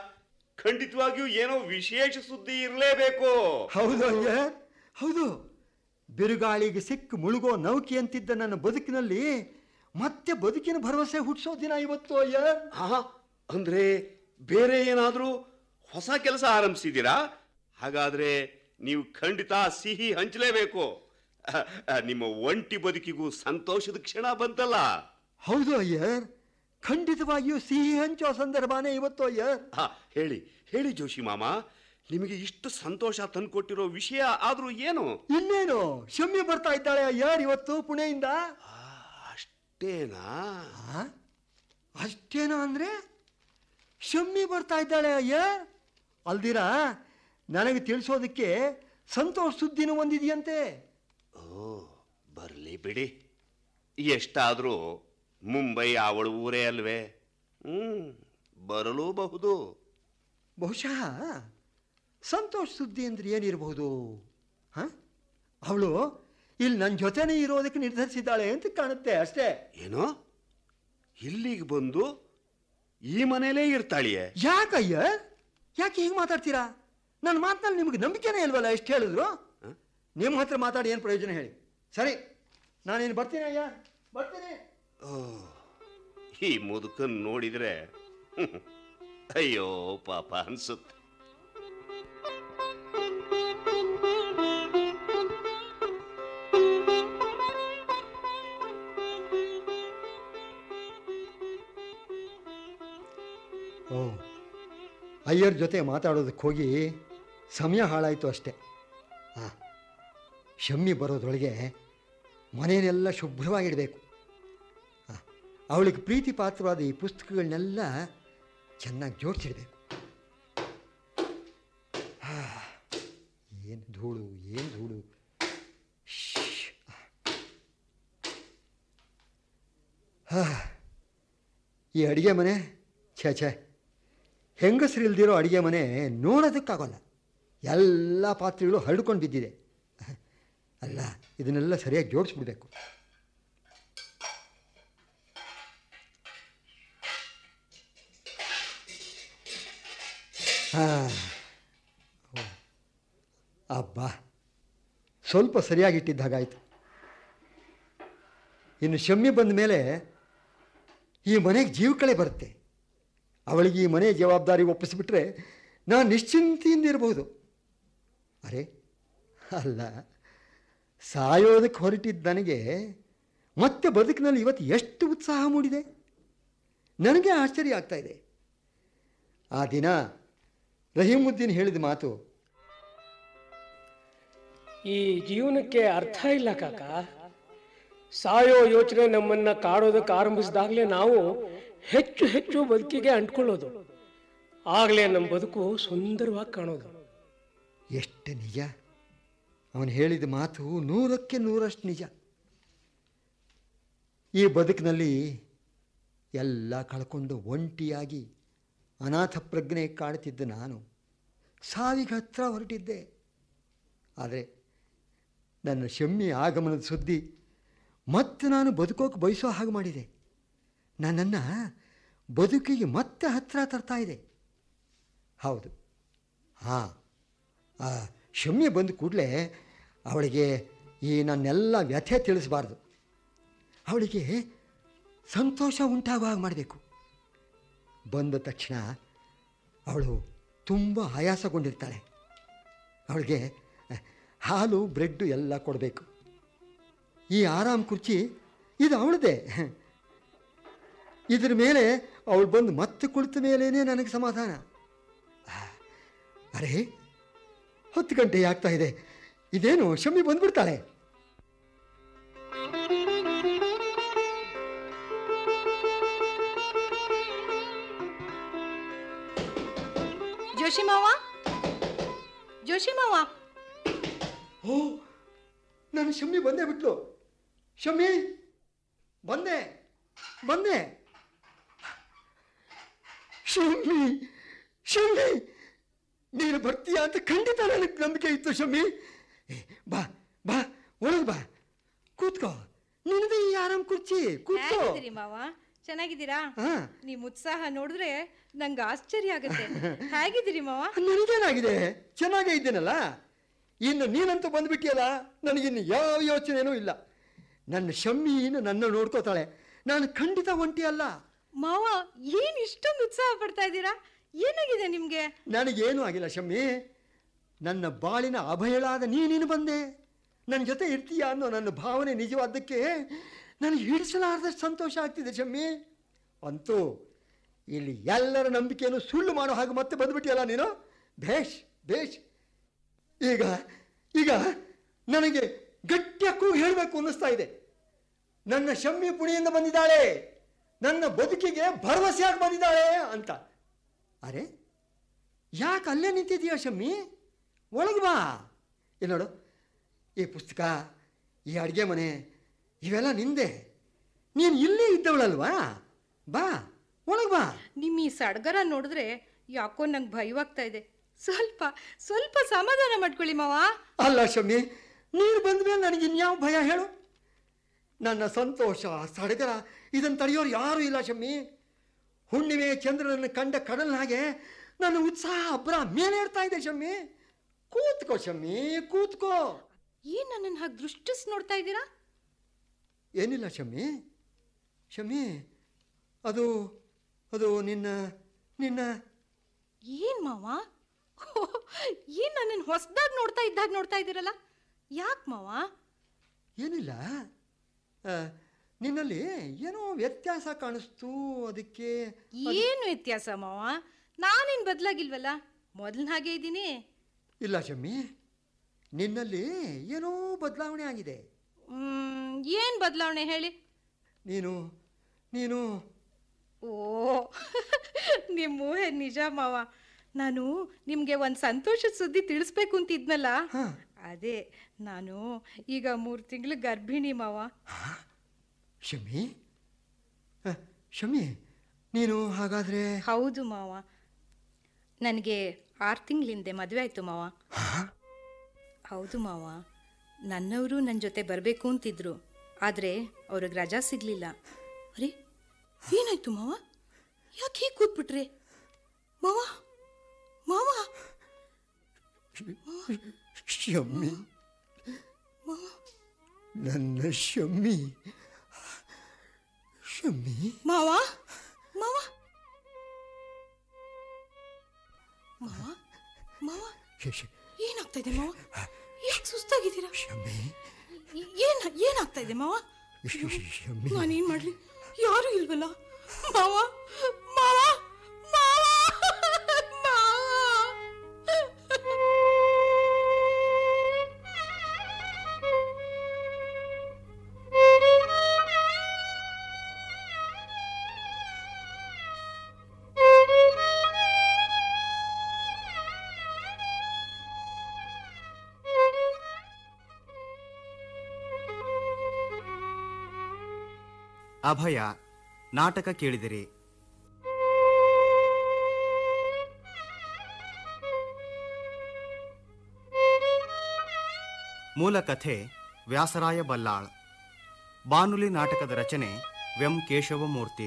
S8: ಖಂಡಿತವಾಗಿಯೂ ಏನೋ ವಿಶೇಷ ಸುದ್ದಿ ಇರಲೇಬೇಕು
S2: ಹೌದು ಅಯ್ಯ ಹೌದು ಬಿರುಗಾಳಿಗೆ ಸಿಕ್ಕು ಮುಳುಗೋ ನೌಕೆ ಅಂತಿದ್ದ ನನ್ನ ಬದುಕಿನಲ್ಲಿ ಮತ್ತೆ ಬದುಕಿನ ಭರವಸೆ ಹುಟ್ಟಿಸೋ ದಿನ ಇವತ್ತು ಅಯ್ಯ
S8: ಹಾ ಅಂದ್ರೆ ಬೇರೆ ಏನಾದ್ರೂ ಹೊಸ ಕೆಲಸ ಆರಂಭಿಸಿದ್ದೀರಾ ಹಾಗಾದ್ರೆ ನೀವು ಖಂಡಿತ ಸಿಹಿ ಹಂಚಲೇಬೇಕು ಅಹ್, ಅಹ್, ನಿಮ್ಮ ಒಂಟಿ ಬದುಕಿಗೂ ಸಂತೋಷದ ಕ್ಷಣ ಬಂತಲ್ಲ
S2: ಹೌದು ಅಯ್ಯರ್ ಖಂಡಿತವಾಗಿಯೂ ಸಿಹಿ ಹಂಚೋ ಸಂದರ್ಭನೇ ಇವತ್ತು ಅಯ್ಯರ್
S8: ಹಾ ಹೇಳಿ ಹೇಳಿ ಜೋಶಿ ಮಾಮ ನಿಮಗೆ ಇಷ್ಟು ಸಂತೋಷ ತಂದ್ಕೊಟ್ಟಿರೋ ವಿಷಯ ಆದ್ರೂ ಏನು
S2: ಇನ್ನೇನು ಶಮ್ಯ ಬರ್ತಾ ಇದ್ದಾಳೆ ಅಯ್ಯರ್ ಇವತ್ತು ಪುಣೆಯಿಂದ
S8: ಅಷ್ಟೇನಾ
S2: ಆ? ಅಷ್ಟೇನಾ ಅಂದ್ರೆ ಶಮ್ಮಿ ಬರ್ತಾ ಇದ್ದಾಳೆ ಅಯ್ಯ ಅಲ್ದಿರಾ ನನಗೆ ತಿಳಿಸೋದಕ್ಕೆ ಸಂತೋಷ ಸುದ್ದಿನೂ ಒಂದಿದೆಯಂತೆ
S8: ಓ ಬರಲಿ ಬಿಡಿ ಎಷ್ಟಾದ್ರೂ ಮುಂಬೈ ಅವಳ ಊರೇ ಅಲ್ವೇ ಹ್ಮ್ ಬರಲೂಬಹುದು
S2: ಬಹುಶಃ ಸಂತೋಷ ಸುದ್ದಿ ಅಂದ್ರೆ ಏನಿರಬಹುದು ಹ ಅವಳು ಇಲ್ಲಿ ನನ್ನ ಜೊತೆನೇ ಇರೋದಕ್ಕೆ ನಿರ್ಧರಿಸಿದ್ದಾಳೆ ಅಂತ ಕಾಣುತ್ತೆ ಅಷ್ಟೇ
S8: ಏನೋ ಇಲ್ಲಿಗೆ ಬಂದು ಈ ಮನೇಲೇ ಇರ್ತಾಳಿಯೇ
S2: ಯಾಕಯ್ಯ ಯಾಕೆ ಹೀಗೆ ಮಾತಾಡ್ತೀರಾ ನನ್ನ ಮಾತಿನಲ್ಲಿ ನಿಮಗೆ ನಂಬಿಕೆನೇ ಇಲ್ವಲ್ಲ ಎಷ್ಟು ಹೇಳಿದ್ರು ನಿಮ್ಮ ಹತ್ರ ಮಾತಾಡಿ ಏನು ಪ್ರಯೋಜನ ಹೇಳಿ ಸರಿ ನಾನೇನು ಬರ್ತೀನಿ ಅಯ್ಯ ಬರ್ತೀನಿ
S8: ಈ ಮುದುಕನ್ ನೋಡಿದ್ರೆ ಹ್ಮ್, ಅಯ್ಯೋ ಪಾಪ ಅನ್ಸುತ್ತೆ
S2: ಓ ಅಯ್ಯರ್ ಜೊತೆ ಮಾತಾಡೋದಕ್ಕೆ ಹೋಗಿ ಸಮಯ ಹಾಳಾಯಿತು ಅಷ್ಟೆ ಹಾಂ ಶಮ್ಮಿ ಬರೋದ್ರೊಳಗೆ ಮನೆಯನ್ನೆಲ್ಲ ಶುಭ್ರವಾಗಿಡಬೇಕು ಹಾಂ ಅವಳಿಗೆ ಪ್ರೀತಿ ಪಾತ್ರವಾದ ಈ ಪುಸ್ತಕಗಳನ್ನೆಲ್ಲ ಚೆನ್ನಾಗಿ ಜೋಡಿಸಿಡ್ಬೇಕು ಏನು ಧೂಳು ಏನು ಧೂಳು ಶ್ಶ್. ಹಾ ಈ ಅಡುಗೆ ಮನೆ ಛೇ ಛೇ ಹೆಂಗಸರು ಇಲ್ದಿರೋ ಅಡುಗೆ ಮನೆ ನೋಡೋದಕ್ಕಾಗೋಲ್ಲ ಎಲ್ಲ ಪಾತ್ರೆಗಳು ಹರಡ್ಕೊಂಡು ಬಿದ್ದಿದೆ ಅಲ್ಲ ಇದನ್ನೆಲ್ಲ ಸರಿಯಾಗಿ ಜೋಡಿಸ್ಬಿಡ್ಬೇಕು ಹಾಂ ಅಬ್ಬಾ ಸ್ವಲ್ಪ ಸರಿಯಾಗಿಟ್ಟಿದ್ದ ಹಾಗಾಯಿತು ಇನ್ನು ಶಮ್ಮಿ ಬಂದ ಮೇಲೆ ಈ ಮನೆಗೆ ಜೀವಕಳೆ ಬರುತ್ತೆ ಅವಳಿಗೆ ಈ ಮನೆ ಜವಾಬ್ದಾರಿ ಒಪ್ಪಿಸಿಬಿಟ್ರೆ ನಾನು ನಿಶ್ಚಿಂತೆಯಿಂದ ಇರಬಹುದು ಅರೆ ಅಲ್ಲ ಸಾಯೋದಕ್ಕೆ ಹೊರಟಿದ್ದ ನನಗೆ ಮತ್ತೆ ಬದುಕಿನಲ್ಲಿ ಇವತ್ತು ಎಷ್ಟು ಉತ್ಸಾಹ ಮೂಡಿದೆ ನನಗೆ ಆಶ್ಚರ್ಯ ಆಗ್ತಾ ಇದೆ ಆ ದಿನ ರಹೀಮುದ್ದೀನ್ ಹೇಳಿದ ಮಾತು
S5: ಈ ಜೀವನಕ್ಕೆ ಅರ್ಥ ಇಲ್ಲ ಕಾಕ ಸಾಯೋ ಯೋಚನೆ ನಮ್ಮನ್ನ ಕಾಡೋದಕ್ಕೆ ಆರಂಭಿಸಿದಾಗಲೇ ನಾವು ಹೆಚ್ಚು ಹೆಚ್ಚು ಬದುಕಿಗೆ ಅಂಟ್ಕೊಳ್ಳೋದು ಆಗಲೇ ನಮ್ಮ ಬದುಕು ಸುಂದರವಾಗಿ ಕಾಣೋದು
S2: ಎಷ್ಟು ನಿಜ ಅವನು ಹೇಳಿದ ಮಾತು ನೂರಕ್ಕೆ ನೂರಷ್ಟು ನಿಜ ಈ ಬದುಕಿನಲ್ಲಿ ಎಲ್ಲ ಕಳ್ಕೊಂಡು ಒಂಟಿಯಾಗಿ ಅನಾಥ ಪ್ರಜ್ಞೆ ಕಾಡುತ್ತಿದ್ದ ನಾನು ಸಾವಿಗೆ ಹತ್ರ ಹೊರಟಿದ್ದೆ ಆದರೆ ನನ್ನ ಶಮ್ಮಿ ಆಗಮನದ ಸುದ್ದಿ ಮತ್ತೆ ನಾನು ಬದುಕೋಕೆ ಬಯಸೋ ಹಾಗೆ ಮಾಡಿದೆ ನನ್ನನ್ನು ಬದುಕಿಗೆ ಮತ್ತೆ ಹತ್ತಿರ ತರ್ತಾ ಇದೆ ಹೌದು ಹಾಂ ಆ ಶಮ್ಯ ಬಂದ ಕೂಡಲೇ ಅವಳಿಗೆ ಈ ನನ್ನೆಲ್ಲ ವ್ಯಥೆ ತಿಳಿಸಬಾರ್ದು ಅವಳಿಗೆ ಸಂತೋಷ ಉಂಟಾಗುವ ಹಾಗೆ ಮಾಡಬೇಕು ಬಂದ ತಕ್ಷಣ ಅವಳು ತುಂಬ ಆಯಾಸಗೊಂಡಿರ್ತಾಳೆ ಅವಳಿಗೆ ಹಾಲು ಬ್ರೆಡ್ಡು ಎಲ್ಲ ಕೊಡಬೇಕು ಈ ಆರಾಮ್ ಕುರ್ಚಿ ಇದು ಅವಳದೇ ಇದ್ರ ಮೇಲೆ ಅವಳು ಬಂದು ಮತ್ತೆ ಕುಳಿತ ಮೇಲೇ ನನಗೆ ಸಮಾಧಾನ ಅರೆ ಹತ್ತು ಗಂಟೆ ಆಗ್ತಾ ಇದೆ ಇದೇನು ಶಮ್ಮಿ ಬಂದ್ಬಿಡ್ತಾಳೆ
S10: ಜೋಶಿ ಮಾವ ಜೋಶಿ ಮಾವ
S2: ಓ ನಾನು ಶಮ್ಮಿ ಬಂದೇ ಬಿಟ್ಲು ಶಮ್ಮಿ ಬಂದೆ ಬಂದೆ ಶಮ್ಮಿ ಶಮ್ಮಿ ನೀನು ಬರ್ತೀಯ ಅಂತ ಖಂಡಿತ ನನಗೆ ನಂಬಿಕೆ ಇತ್ತು ಶಮ್ಮಿ ಏ, ಬಾ ಬಾ ಒಳಗೆ ಬಾ ಕೂತ್ಕೋ ನಿನದು ಈ ಆರಾಮ್ ಕುರ್ಚಿ ಕೂತ್ಕೋ
S10: ಹೇಗಿದ್ದೀರಿ ಮಾವ ಚೆನ್ನಾಗಿದ್ದೀರಾ
S2: ಹಾ
S10: ನಿಮ್ ಉತ್ಸಾಹ ನೋಡಿದ್ರೆ ನಂಗೆ ಆಶ್ಚರ್ಯ ಆಗುತ್ತೆ ಹೇಗಿದ್ದೀರಿ ಮಾವ
S2: ನನಗೇನಾಗಿದೆ ಚೆನ್ನಾಗೇ ಇದ್ದೇನಲ್ಲ ಇನ್ನು ನೀನಂತೂ ಬಂದ್ಬಿಟ್ಟಿಯಲ್ಲ ನನಗಿನ್ನು ಯಾವ ಯೋಚನೆನೂ ಇಲ್ಲ ನನ್ನ ಶಮ್ಮೀನು ನನ್ನ ನೋಡ್ಕೋತಾಳೆ ನಾನು ಖಂಡಿತ ಒಂಟಿ ಅಲ್ಲ
S10: ಮಾವ ಏನ್ ಇಷ್ಟೊಂದು ಉತ್ಸಾಹ ಪಡ್ತಾ ಇದ್ದೀರಾ ಏನಾಗಿದೆ ನಿಮ್ಗೆ
S2: ನನಗೇನೂ ಆಗಿಲ್ಲ ಶಮ್ಮಿ ನನ್ನ ಬಾಳಿನ ಅಭಯಳಾದ ನೀನೇನು ಬಂದೆ ನನ್ನ ಜೊತೆ ಇರ್ತೀಯ ಅನ್ನೋ ನನ್ನ ಭಾವನೆ ನಿಜವಾದ್ದಕ್ಕೆ ನನಗೆ ಹಿಡಿಸಲಾರ್ದಷ್ಟು ಸಂತೋಷ ಆಗ್ತಿದೆ ಶಮ್ಮಿ ಅಂತೂ ಇಲ್ಲಿ ಎಲ್ಲರ ನಂಬಿಕೆಯನ್ನು ಸುಳ್ಳು ಮಾಡೋ ಹಾಗೆ ಮತ್ತೆ ಬಂದ್ಬಿಟ್ಟಿಯಲ್ಲ ನೀನು ಭೇಷ್ ಭೇಷ್ ಈಗ ಈಗ ನನಗೆ ಗಟ್ಟಿಯ ಕೂಗು ಹೇಳಬೇಕು ಅನ್ನಿಸ್ತಾ ಇದೆ ನನ್ನ ಶಮ್ಮಿ ಪುಣಿಯಿಂದ ಬಂದಿದ್ದಾಳೆ ನನ್ನ ಬದುಕಿಗೆ ಭರವಸೆಯಾಗಿ ಬಂದಿದ್ದಾಳೆ ಅಂತ ಅರೆ ಯಾಕೆ ಅಲ್ಲೇ ನಿಂತಿದೀಯ ಶಮ್ಮಿ ಒಳಗೆ ಬಾ ಇಲ್ಲಿ ನೋಡು ಈ ಪುಸ್ತಕ ಈ ಅಡುಗೆ ಮನೆ ಇವೆಲ್ಲ ನಿಂದೆ ನೀನು ಇಲ್ಲೇ ಇದ್ದವಳಲ್ವಾ ಬಾ ಒಳಗೆ ಬಾ
S10: ನಿಮ್ ಈ ಸಡಗರ ನೋಡಿದ್ರೆ ಯಾಕೋ ನಂಗೆ ಭಯವಾಗ್ತಾ ಇದೆ ಸ್ವಲ್ಪ ಸ್ವಲ್ಪ ಸಮಾಧಾನ ಮಾಡ್ಕೊಳ್ಳಿ ಮಾವ
S2: ಅಲ್ಲ ಶಮ್ಮಿ ನೀನು ಬಂದ ಮೇಲೆ ನನಗೆ ಇನ್ಯಾವ ಭಯ ಹೇಳು ನನ್ನ ಸಂತೋಷ ಸಡಗರ ಇದನ್ನು ತಡೆಯೋರು ಯಾರೂ ಇಲ್ಲ ಶಮ್ಮಿ ಹುಣ್ಣಿಮೆ ಚಂದ್ರನನ್ನು ಕಂಡ ಕಡಲ್ ಹಾಗೆ ನನ್ನ ಉತ್ಸಾಹ ಅಬ್ಬರ ಮೇಲೇರ್ತಾ ಇದೆ ಶಮ್ಮಿ ಕೂತ್ಕೋ ಶಮ್ಮಿ ಕೂತ್ಕೋ
S10: ಏನ್ ನನ್ನನ್ನು ಹಾಗೆ ದೃಷ್ಟಿಸ್ ನೋಡ್ತಾ ಇದ್ದೀರಾ
S2: ಏನಿಲ್ಲ ಶಮ್ಮಿ ಶಮ್ಮಿ ಅದು ಅದು ನಿನ್ನ ನಿನ್ನ
S10: ಏನ್ ಮಾವ ಹೋ, ಏನ್ ನನ್ನನ್ನು ಹೊಸದಾಗಿ ನೋಡ್ತಾ ಇದ್ದಾಗ ನೋಡ್ತಾ ಇದ್ದೀರಲ್ಲ ಯಾಕೆ ಮಾವ
S2: ಏನಿಲ್ಲ ಆ, ನಿನ್ನಲ್ಲಿ ಏನೋ ವ್ಯತ್ಯಾಸ ಕಾಣಿಸ್ತು ಅದಕ್ಕೆ
S10: ಏನು ವ್ಯತ್ಯಾಸ ಮಾವ ನಾನೇನ್ ಬದಲಾಗಿಲ್ವಲ್ಲ ಮೊದಲಿನ ಹಾಗೆ ಇದ್ದೀನಿ
S2: ಇಲ್ಲ ಶಮ್ಮಿ ನಿನ್ನಲ್ಲಿ ಏನೋ ಬದಲಾವಣೆ ಆಗಿದೆ
S10: ಮ್, ಏನ್ ಬದಲಾವಣೆ ಹೇಳಿ
S2: ನೀನು ನೀನು
S10: ಓ ನಿಮ್ಮ ಊಹೆ ನಿಜ ಮಾವ ನಾನು ನಿಮಗೆ ಒಂದು ಸಂತೋಷದ ಸುದ್ದಿ ತಿಳಿಸ್ಬೇಕು ಅಂತಿದ್ನಲ್ಲ
S2: ಹಾ.
S10: ಅದೇ ನಾನು ಈಗ ಮೂರು ತಿಂಗಳು ಗರ್ಭಿಣಿ ಮಾವ
S2: ಶಮ್ಮಿ ಆ, ಶಮ್ಮಿ ನೀನು ಹಾಗಾದ್ರೆ
S10: ಹೌದು ಮಾವ ನನಗೆ ಆರು ತಿಂಗಳಿಂದೆ ಮದುವೆ ಆಯಿತು ಮಾವ ಹೌದು ಮಾವ ನನ್ನವರು ನನ್ನ ಜೊತೆ ಬರಬೇಕು ಅಂತಿದ್ರು ಆದರೆ ಅವ್ರಿಗೆ ರಜಾ ಸಿಗಲಿಲ್ಲ ಅರೆ ಏನಾಯ್ತು ಮಾವ ಯಾಕೆ ಹೀಗೆ ಕೂತ್ಬಿಟ್ರಿ ಮಾವ ಮಾವ
S2: ಶಮ್ಮಿ ನನ್ನ ಶಮ್ಮಿ ಶಮ್ಮಿ
S10: ಮಾವ ಮಾವ ಮಾವ ಮಾವ
S2: ಶ-
S10: ಏನಾಗ್ತಾ ಇದೆ ಮಾವ ಯಾಕೆ ಸುಸ್ತಾಗಿದ್ದೀರಾ
S2: ಶಮ್ಮಿ
S10: ಏನ್ ಏನಾಗ್ತಾ ಇದೆ ಮಾವ
S2: ಶ- ಶಮ್ಮಿ
S10: ನಾನೇನ್ ಮಾಡ್ಲಿ ಯಾರು ಇಲ್ವಲ್ಲ ಮಾವ ಮಾವ ಮಾವ
S1: ಅಭಯ ನಾಟಕ ಕೇಳಿದಿರಿ ಮೂಲ ಕಥೆ ವ್ಯಾಸರಾಯ ಬಲ್ಲಾಳ್ ಬಾನುಲಿ ನಾಟಕದ ರಚನೆ ವ್ಯಂ ಕೇಶವಮೂರ್ತಿ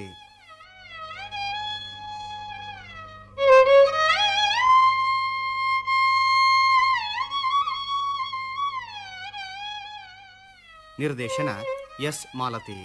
S1: ನಿರ್ದೇಶನ ಎಸ್ ಮಾಲತಿ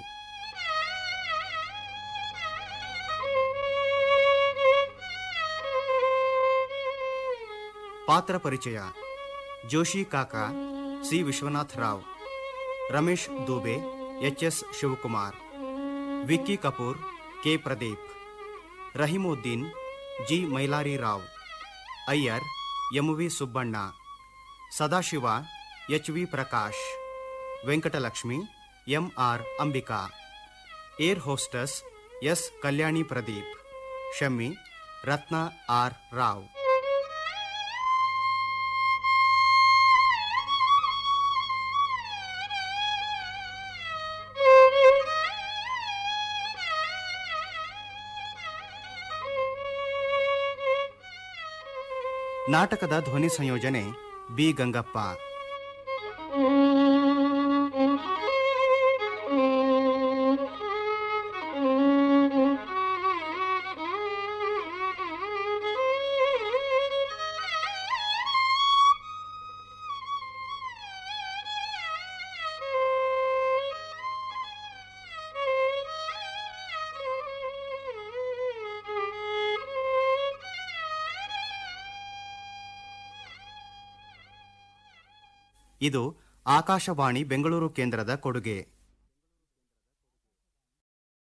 S1: ಪಾತ್ರ ಪರಿಚಯ Joshi Kaka C Vishwanath Rao Ramesh Dubey H S Shivakumar Vicky Kapoor K Pradeep Rahimuddin G Mailari Rao Iyer M V Subbanna Sadashiva H V Prakash Venkatalakshmi M R Ambika air hostess S Kalyani Pradeep Shammi Ratna R Rao ನಾಟಕದ ಧ್ವನಿ ಸಂಯೋಜನೆ ಬಿ ಗಂಗಪ್ಪ ಇದು ಆಕಾಶವಾಣಿ ಬೆಂಗಳೂರು ಕೇಂದ್ರದ ಕೊಡುಗೆ